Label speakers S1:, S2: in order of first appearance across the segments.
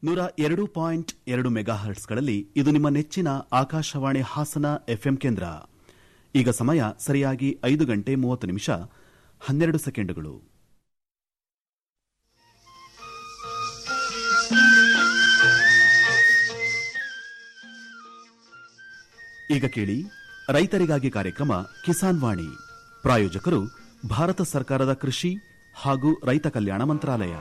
S1: ನೂರ ಎರಡು ಪಾಯಿಂಟ್ ಎರಡು ಮೆಗಾಹರ್ಟ್ಸ್ಗಳಲ್ಲಿ ಇದು ನಿಮ್ಮ ನೆಚ್ಚಿನ ಆಕಾಶವಾಣಿ ಹಾಸನ ಎಫ್ಎಂ ಕೇಂದ್ರ ಈಗ ಸಮಯ ಸರಿಯಾಗಿ ಐದು ಗಂಟೆ ಮೂವತ್ತು ನಿಮಿಷ ಹನ್ನೆರಡು ಸೆಕೆಂಡುಗಳು ಈಗ ಕೇಳಿ ರೈತರಿಗಾಗಿ ಕಾರ್ಯಕ್ರಮ ಕಿಸಾನ್ ವಾಣಿ ಪ್ರಾಯೋಜಕರು ಭಾರತ ಸರ್ಕಾರದ ಕೃಷಿ ಹಾಗೂ ರೈತ ಕಲ್ಯಾಣ ಮಂತ್ರಾಲಯ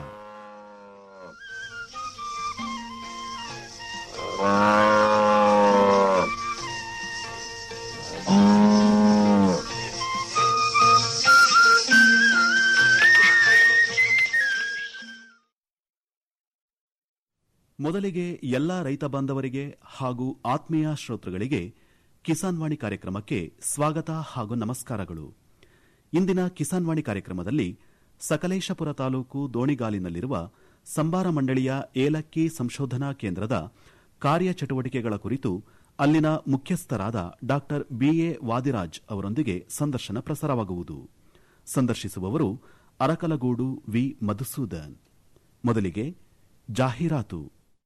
S1: ಮೊದಲಿಗೆ ಎಲ್ಲಾ ರೈತ ಬಾಂಧವರಿಗೆ ಹಾಗೂ ಆತ್ಮೀಯ ಶ್ರೋತೃಗಳಿಗೆ ಕಿಸಾನ್ ವಾಣಿ ಕಾರ್ಯಕ್ರಮಕ್ಕೆ ಸ್ವಾಗತ ಹಾಗೂ ನಮಸ್ಕಾರಗಳು ಇಂದಿನ ಕಿಸಾನ್ ವಾಣಿ ಕಾರ್ಯಕ್ರಮದಲ್ಲಿ ಸಕಲೇಶಪುರ ತಾಲೂಕು ದೋಣಿಗಾಲಿನಲ್ಲಿರುವ ಸಂಬಾರ ಮಂಡಳಿಯ ಏಲಕ್ಕಿ ಸಂಶೋಧನಾ ಕೇಂದ್ರದ ಕಾರ್ಯಚಟುವಟಿಕೆಗಳ ಕುರಿತು ಅಲ್ಲಿನ ಮುಖ್ಯಸ್ಥರಾದ ಡಾ ಬಿಎ ವಾದಿರಾಜ್ ಅವರೊಂದಿಗೆ ಸಂದರ್ಶನ ಪ್ರಸಾರವಾಗುವುದು ಸಂದರ್ಶಿಸುವವರು ಅರಕಲಗೂಡು ವಿ ಮಧುಸೂದನ್ ಮೊದಲಿಗೆ ಜಾಹೀರಾತು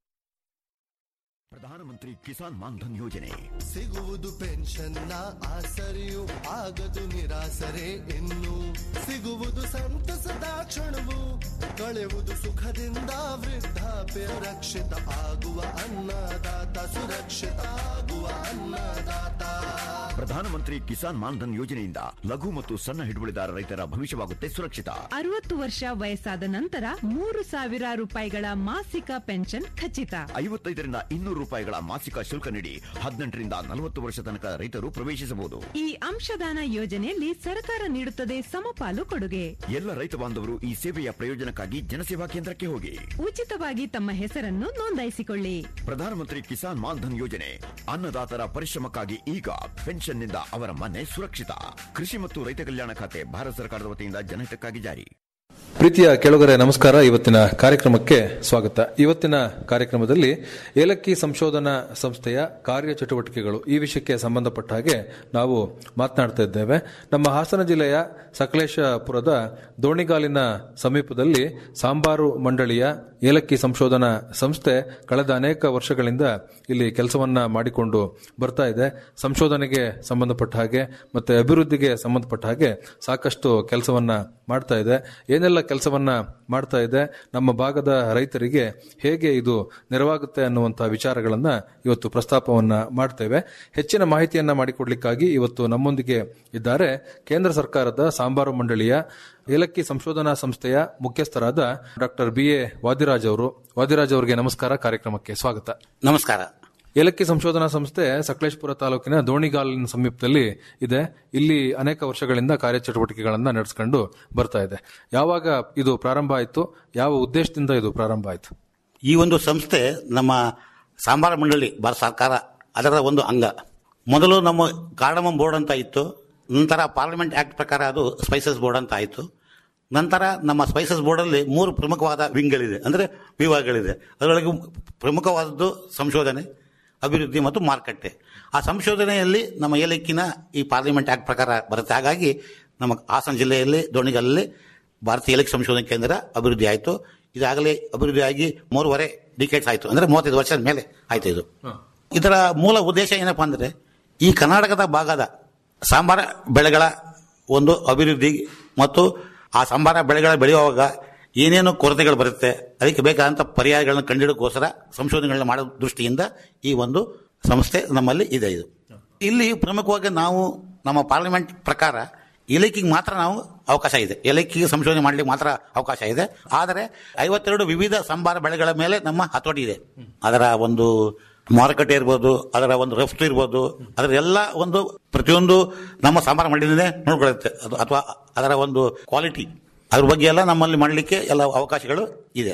S2: ಪ್ರಧಾನಮಂತ್ರಿ ಕಿಸಾನ್ ಮಾನ್ಧನ್ ಯೋಜನೆ
S3: ಸಿಗುವುದು ಪೆನ್ಷನ್ನ ಆಸರೆಯು ಆಗದು ನಿರಾಸರೆ ಇನ್ನು ಸಿಗುವುದು ಸಂತಸದ ಕ್ಷಣವು ಕಳೆವುದು ಸುಖದಿಂದ ವೃದ್ಧಾಪ್ಯ ರಕ್ಷಿತ ಆಗುವ ಅನ್ನದಾತ ಸುರಕ್ಷಿತ ಆಗುವ ಅನ್ನದಾತ
S2: ಪ್ರಧಾನಮಂತ್ರಿ ಕಿಸಾನ್ ಮಾನ್ಧನ್ ಯೋಜನೆಯಿಂದ ಲಘು ಮತ್ತು ಸಣ್ಣ ಹಿಡುವಳಿದಾರ ರೈತರ ಭವಿಷ್ಯವಾಗುತ್ತೆ ಸುರಕ್ಷಿತ
S4: ಅರವತ್ತು ವರ್ಷ ವಯಸ್ಸಾದ ನಂತರ ಮೂರು ಸಾವಿರ ರೂಪಾಯಿಗಳ ಮಾಸಿಕ ಪೆನ್ಷನ್ ಖಚಿತ
S2: ಐವತ್ತೈದರಿಂದ ಇನ್ನೂರು ರೂಪಾಯಿಗಳ ಮಾಸಿಕ ಶುಲ್ಕ ನೀಡಿ ಹದಿನೆಂಟರಿಂದ ನಲವತ್ತು ವರ್ಷ ತನಕ ರೈತರು ಪ್ರವೇಶಿಸಬಹುದು
S4: ಈ ಅಂಶದಾನ ಯೋಜನೆಯಲ್ಲಿ ಸರ್ಕಾರ ನೀಡುತ್ತದೆ ಸಮಪಾಲು ಕೊಡುಗೆ
S2: ಎಲ್ಲ ರೈತ ಬಾಂಧವರು ಈ ಸೇವೆಯ ಪ್ರಯೋಜನಕ್ಕಾಗಿ ಜನಸೇವಾ ಕೇಂದ್ರಕ್ಕೆ ಹೋಗಿ
S4: ಉಚಿತವಾಗಿ ತಮ್ಮ ಹೆಸರನ್ನು ನೋಂದಾಯಿಸಿಕೊಳ್ಳಿ
S2: ಪ್ರಧಾನಮಂತ್ರಿ ಕಿಸಾನ್ ಮಾನ್ಧನ್ ಯೋಜನೆ ಅನ್ನದಾತರ ಪರಿಶ್ರಮಕ್ಕಾಗಿ ಈಗ ಪೆನ್ಷನ್ನಿಂದ ಅವರ ಮನೆ ಸುರಕ್ಷಿತ ಕೃಷಿ ಮತ್ತು ರೈತ ಕಲ್ಯಾಣ ಖಾತೆ ಭಾರತ ಸರ್ಕಾರದ ವತಿಯಿಂದ ಜನಹಿತಕ್ಕಾಗಿ ಜಾರಿ
S5: ಪ್ರೀತಿಯ ಕೆಳಗರೆ ನಮಸ್ಕಾರ ಇವತ್ತಿನ ಕಾರ್ಯಕ್ರಮಕ್ಕೆ ಸ್ವಾಗತ ಇವತ್ತಿನ ಕಾರ್ಯಕ್ರಮದಲ್ಲಿ ಏಲಕ್ಕಿ ಸಂಶೋಧನಾ ಸಂಸ್ಥೆಯ ಕಾರ್ಯಚಟುವಟಿಕೆಗಳು ಈ ವಿಷಯಕ್ಕೆ ಸಂಬಂಧಪಟ್ಟ ಹಾಗೆ ನಾವು ಮಾತನಾಡ್ತಾ ಇದ್ದೇವೆ ನಮ್ಮ ಹಾಸನ ಜಿಲ್ಲೆಯ ಸಕಲೇಶಪುರದ ದೋಣಿಗಾಲಿನ ಸಮೀಪದಲ್ಲಿ ಸಾಂಬಾರು ಮಂಡಳಿಯ ಏಲಕ್ಕಿ ಸಂಶೋಧನಾ ಸಂಸ್ಥೆ ಕಳೆದ ಅನೇಕ ವರ್ಷಗಳಿಂದ ಇಲ್ಲಿ ಕೆಲಸವನ್ನ ಮಾಡಿಕೊಂಡು ಬರ್ತಾ ಇದೆ ಸಂಶೋಧನೆಗೆ ಸಂಬಂಧಪಟ್ಟ ಹಾಗೆ ಮತ್ತೆ ಅಭಿವೃದ್ಧಿಗೆ ಸಂಬಂಧಪಟ್ಟ ಹಾಗೆ ಸಾಕಷ್ಟು ಕೆಲಸವನ್ನ ಮಾಡ್ತಾ ಇದೆ ಏನೆಲ್ಲ ಕೆಲಸವನ್ನ ಮಾಡ್ತಾ ಇದೆ ನಮ್ಮ ಭಾಗದ ರೈತರಿಗೆ ಹೇಗೆ ಇದು ನೆರವಾಗುತ್ತೆ ಅನ್ನುವಂತಹ ವಿಚಾರಗಳನ್ನ ಇವತ್ತು ಪ್ರಸ್ತಾಪವನ್ನ ಮಾಡ್ತೇವೆ ಹೆಚ್ಚಿನ ಮಾಹಿತಿಯನ್ನ ಮಾಡಿಕೊಡ್ಲಿಕ್ಕಾಗಿ ಇವತ್ತು ನಮ್ಮೊಂದಿಗೆ ಇದ್ದಾರೆ ಕೇಂದ್ರ ಸರ್ಕಾರದ ಸಾಂಬಾರು ಮಂಡಳಿಯ ಏಲಕ್ಕಿ ಸಂಶೋಧನಾ ಸಂಸ್ಥೆಯ ಮುಖ್ಯಸ್ಥರಾದ ಡಾಕ್ಟರ್ ಬಿ ಎ ವಾದಿರಾಜ್ ಅವರು ವಾದಿರಾಜ್ ಅವರಿಗೆ ನಮಸ್ಕಾರ ಕಾರ್ಯಕ್ರಮಕ್ಕೆ ಸ್ವಾಗತ
S6: ನಮಸ್ಕಾರ
S5: ಏಲಕ್ಕಿ ಸಂಶೋಧನಾ ಸಂಸ್ಥೆ ಸಕಲೇಶಪುರ ತಾಲೂಕಿನ ದೋಣಿಗಾಲಿನ ಸಮೀಪದಲ್ಲಿ ಇದೆ ಇಲ್ಲಿ ಅನೇಕ ವರ್ಷಗಳಿಂದ ಕಾರ್ಯಚಟುವಟಿಕೆಗಳನ್ನ ನಡೆಸಿಕೊಂಡು ಬರ್ತಾ ಇದೆ ಯಾವಾಗ ಇದು ಪ್ರಾರಂಭ ಆಯಿತು ಯಾವ ಉದ್ದೇಶದಿಂದ ಇದು ಪ್ರಾರಂಭ ಆಯಿತು
S6: ಈ ಒಂದು ಸಂಸ್ಥೆ ನಮ್ಮ ಸಾಂಬಾರ ಮಂಡಳಿ ಭಾರತ ಸರ್ಕಾರ ಅದರ ಒಂದು ಅಂಗ ಮೊದಲು ನಮ್ಮ ಕಾರ್ಡಮಮ್ ಬೋರ್ಡ್ ಅಂತ ಇತ್ತು ನಂತರ ಪಾರ್ಲಿಮೆಂಟ್ ಆಕ್ಟ್ ಪ್ರಕಾರ ಅದು ಸ್ಪೈಸಸ್ ಬೋರ್ಡ್ ಅಂತ ಆಯಿತು ನಂತರ ನಮ್ಮ ಸ್ಪೈಸಸ್ ಬೋರ್ಡಲ್ಲಿ ಮೂರು ಪ್ರಮುಖವಾದ ವಿಂಗ್ಗಳಿದೆ ಅಂದರೆ ವಿಭಾಗಗಳಿದೆ ಅದರೊಳಗೆ ಪ್ರಮುಖವಾದದ್ದು ಸಂಶೋಧನೆ ಅಭಿವೃದ್ಧಿ ಮತ್ತು ಮಾರುಕಟ್ಟೆ ಆ ಸಂಶೋಧನೆಯಲ್ಲಿ ನಮ್ಮ ಏಲಕ್ಕಿನ ಈ ಪಾರ್ಲಿಮೆಂಟ್ ಆಕ್ಟ್ ಪ್ರಕಾರ ಬರುತ್ತೆ ಹಾಗಾಗಿ ನಮ್ಮ ಹಾಸನ ಜಿಲ್ಲೆಯಲ್ಲಿ ದೋಣಿಗಲ್ಲಲ್ಲಿ ಭಾರತೀಯ ಏಲಕ್ಕಿ ಸಂಶೋಧನಾ ಕೇಂದ್ರ ಅಭಿವೃದ್ಧಿ ಆಯಿತು ಇದಾಗಲೇ ಅಭಿವೃದ್ಧಿ ಆಗಿ ಮೂರುವರೆ ಡಿಕೆಟ್ಸ್ ಆಯಿತು ಅಂದರೆ ಮೂವತ್ತೈದು ವರ್ಷದ ಮೇಲೆ ಆಯಿತು ಇದು ಇದರ ಮೂಲ ಉದ್ದೇಶ ಏನಪ್ಪಾ ಅಂದರೆ ಈ ಕರ್ನಾಟಕದ ಭಾಗದ ಸಾಂಬಾರ ಬೆಳೆಗಳ ಒಂದು ಅಭಿವೃದ್ಧಿ ಮತ್ತು ಆ ಸಾಂಬಾರ ಬೆಳೆಗಳ ಬೆಳೆಯುವಾಗ ಏನೇನು ಕೊರತೆಗಳು ಬರುತ್ತೆ ಅದಕ್ಕೆ ಬೇಕಾದಂಥ ಪರ್ಯಾಯಗಳನ್ನು ಕಂಡುಹಿಡೋಕ್ಕೋಸ್ಕರ ಸಂಶೋಧನೆಗಳನ್ನ ಮಾಡೋ ದೃಷ್ಟಿಯಿಂದ ಈ ಒಂದು ಸಂಸ್ಥೆ ನಮ್ಮಲ್ಲಿ ಇದೆ ಇದು ಇಲ್ಲಿ ಪ್ರಮುಖವಾಗಿ ನಾವು ನಮ್ಮ ಪಾರ್ಲಿಮೆಂಟ್ ಪ್ರಕಾರ ಏಲಕ್ಕಿಗೆ ಮಾತ್ರ ನಾವು ಅವಕಾಶ ಇದೆ ಏಲಕ್ಕಿಗೆ ಸಂಶೋಧನೆ ಮಾಡಲಿಕ್ಕೆ ಮಾತ್ರ ಅವಕಾಶ ಇದೆ ಆದರೆ ಐವತ್ತೆರಡು ವಿವಿಧ ಸಂಬಾರ ಬೆಳೆಗಳ ಮೇಲೆ ನಮ್ಮ ಹತೋಟಿ ಇದೆ ಅದರ ಒಂದು ಮಾರುಕಟ್ಟೆ ಇರ್ಬೋದು ಅದರ ಒಂದು ರಫ್ತು ಇರ್ಬೋದು ಅದರ ಎಲ್ಲ ಒಂದು ಪ್ರತಿಯೊಂದು ನಮ್ಮ ಸಂಬಾರ ಮಂಡಳಿನೇ ನೋಡ್ಕೊಳ್ಳುತ್ತೆ ಅದು ಅಥವಾ ಅದರ ಒಂದು ಕ್ವಾಲಿಟಿ ಅದ್ರ ಬಗ್ಗೆ ಎಲ್ಲ ನಮ್ಮಲ್ಲಿ ಮಾಡಲಿಕ್ಕೆ ಎಲ್ಲ ಅವಕಾಶಗಳು ಇದೆ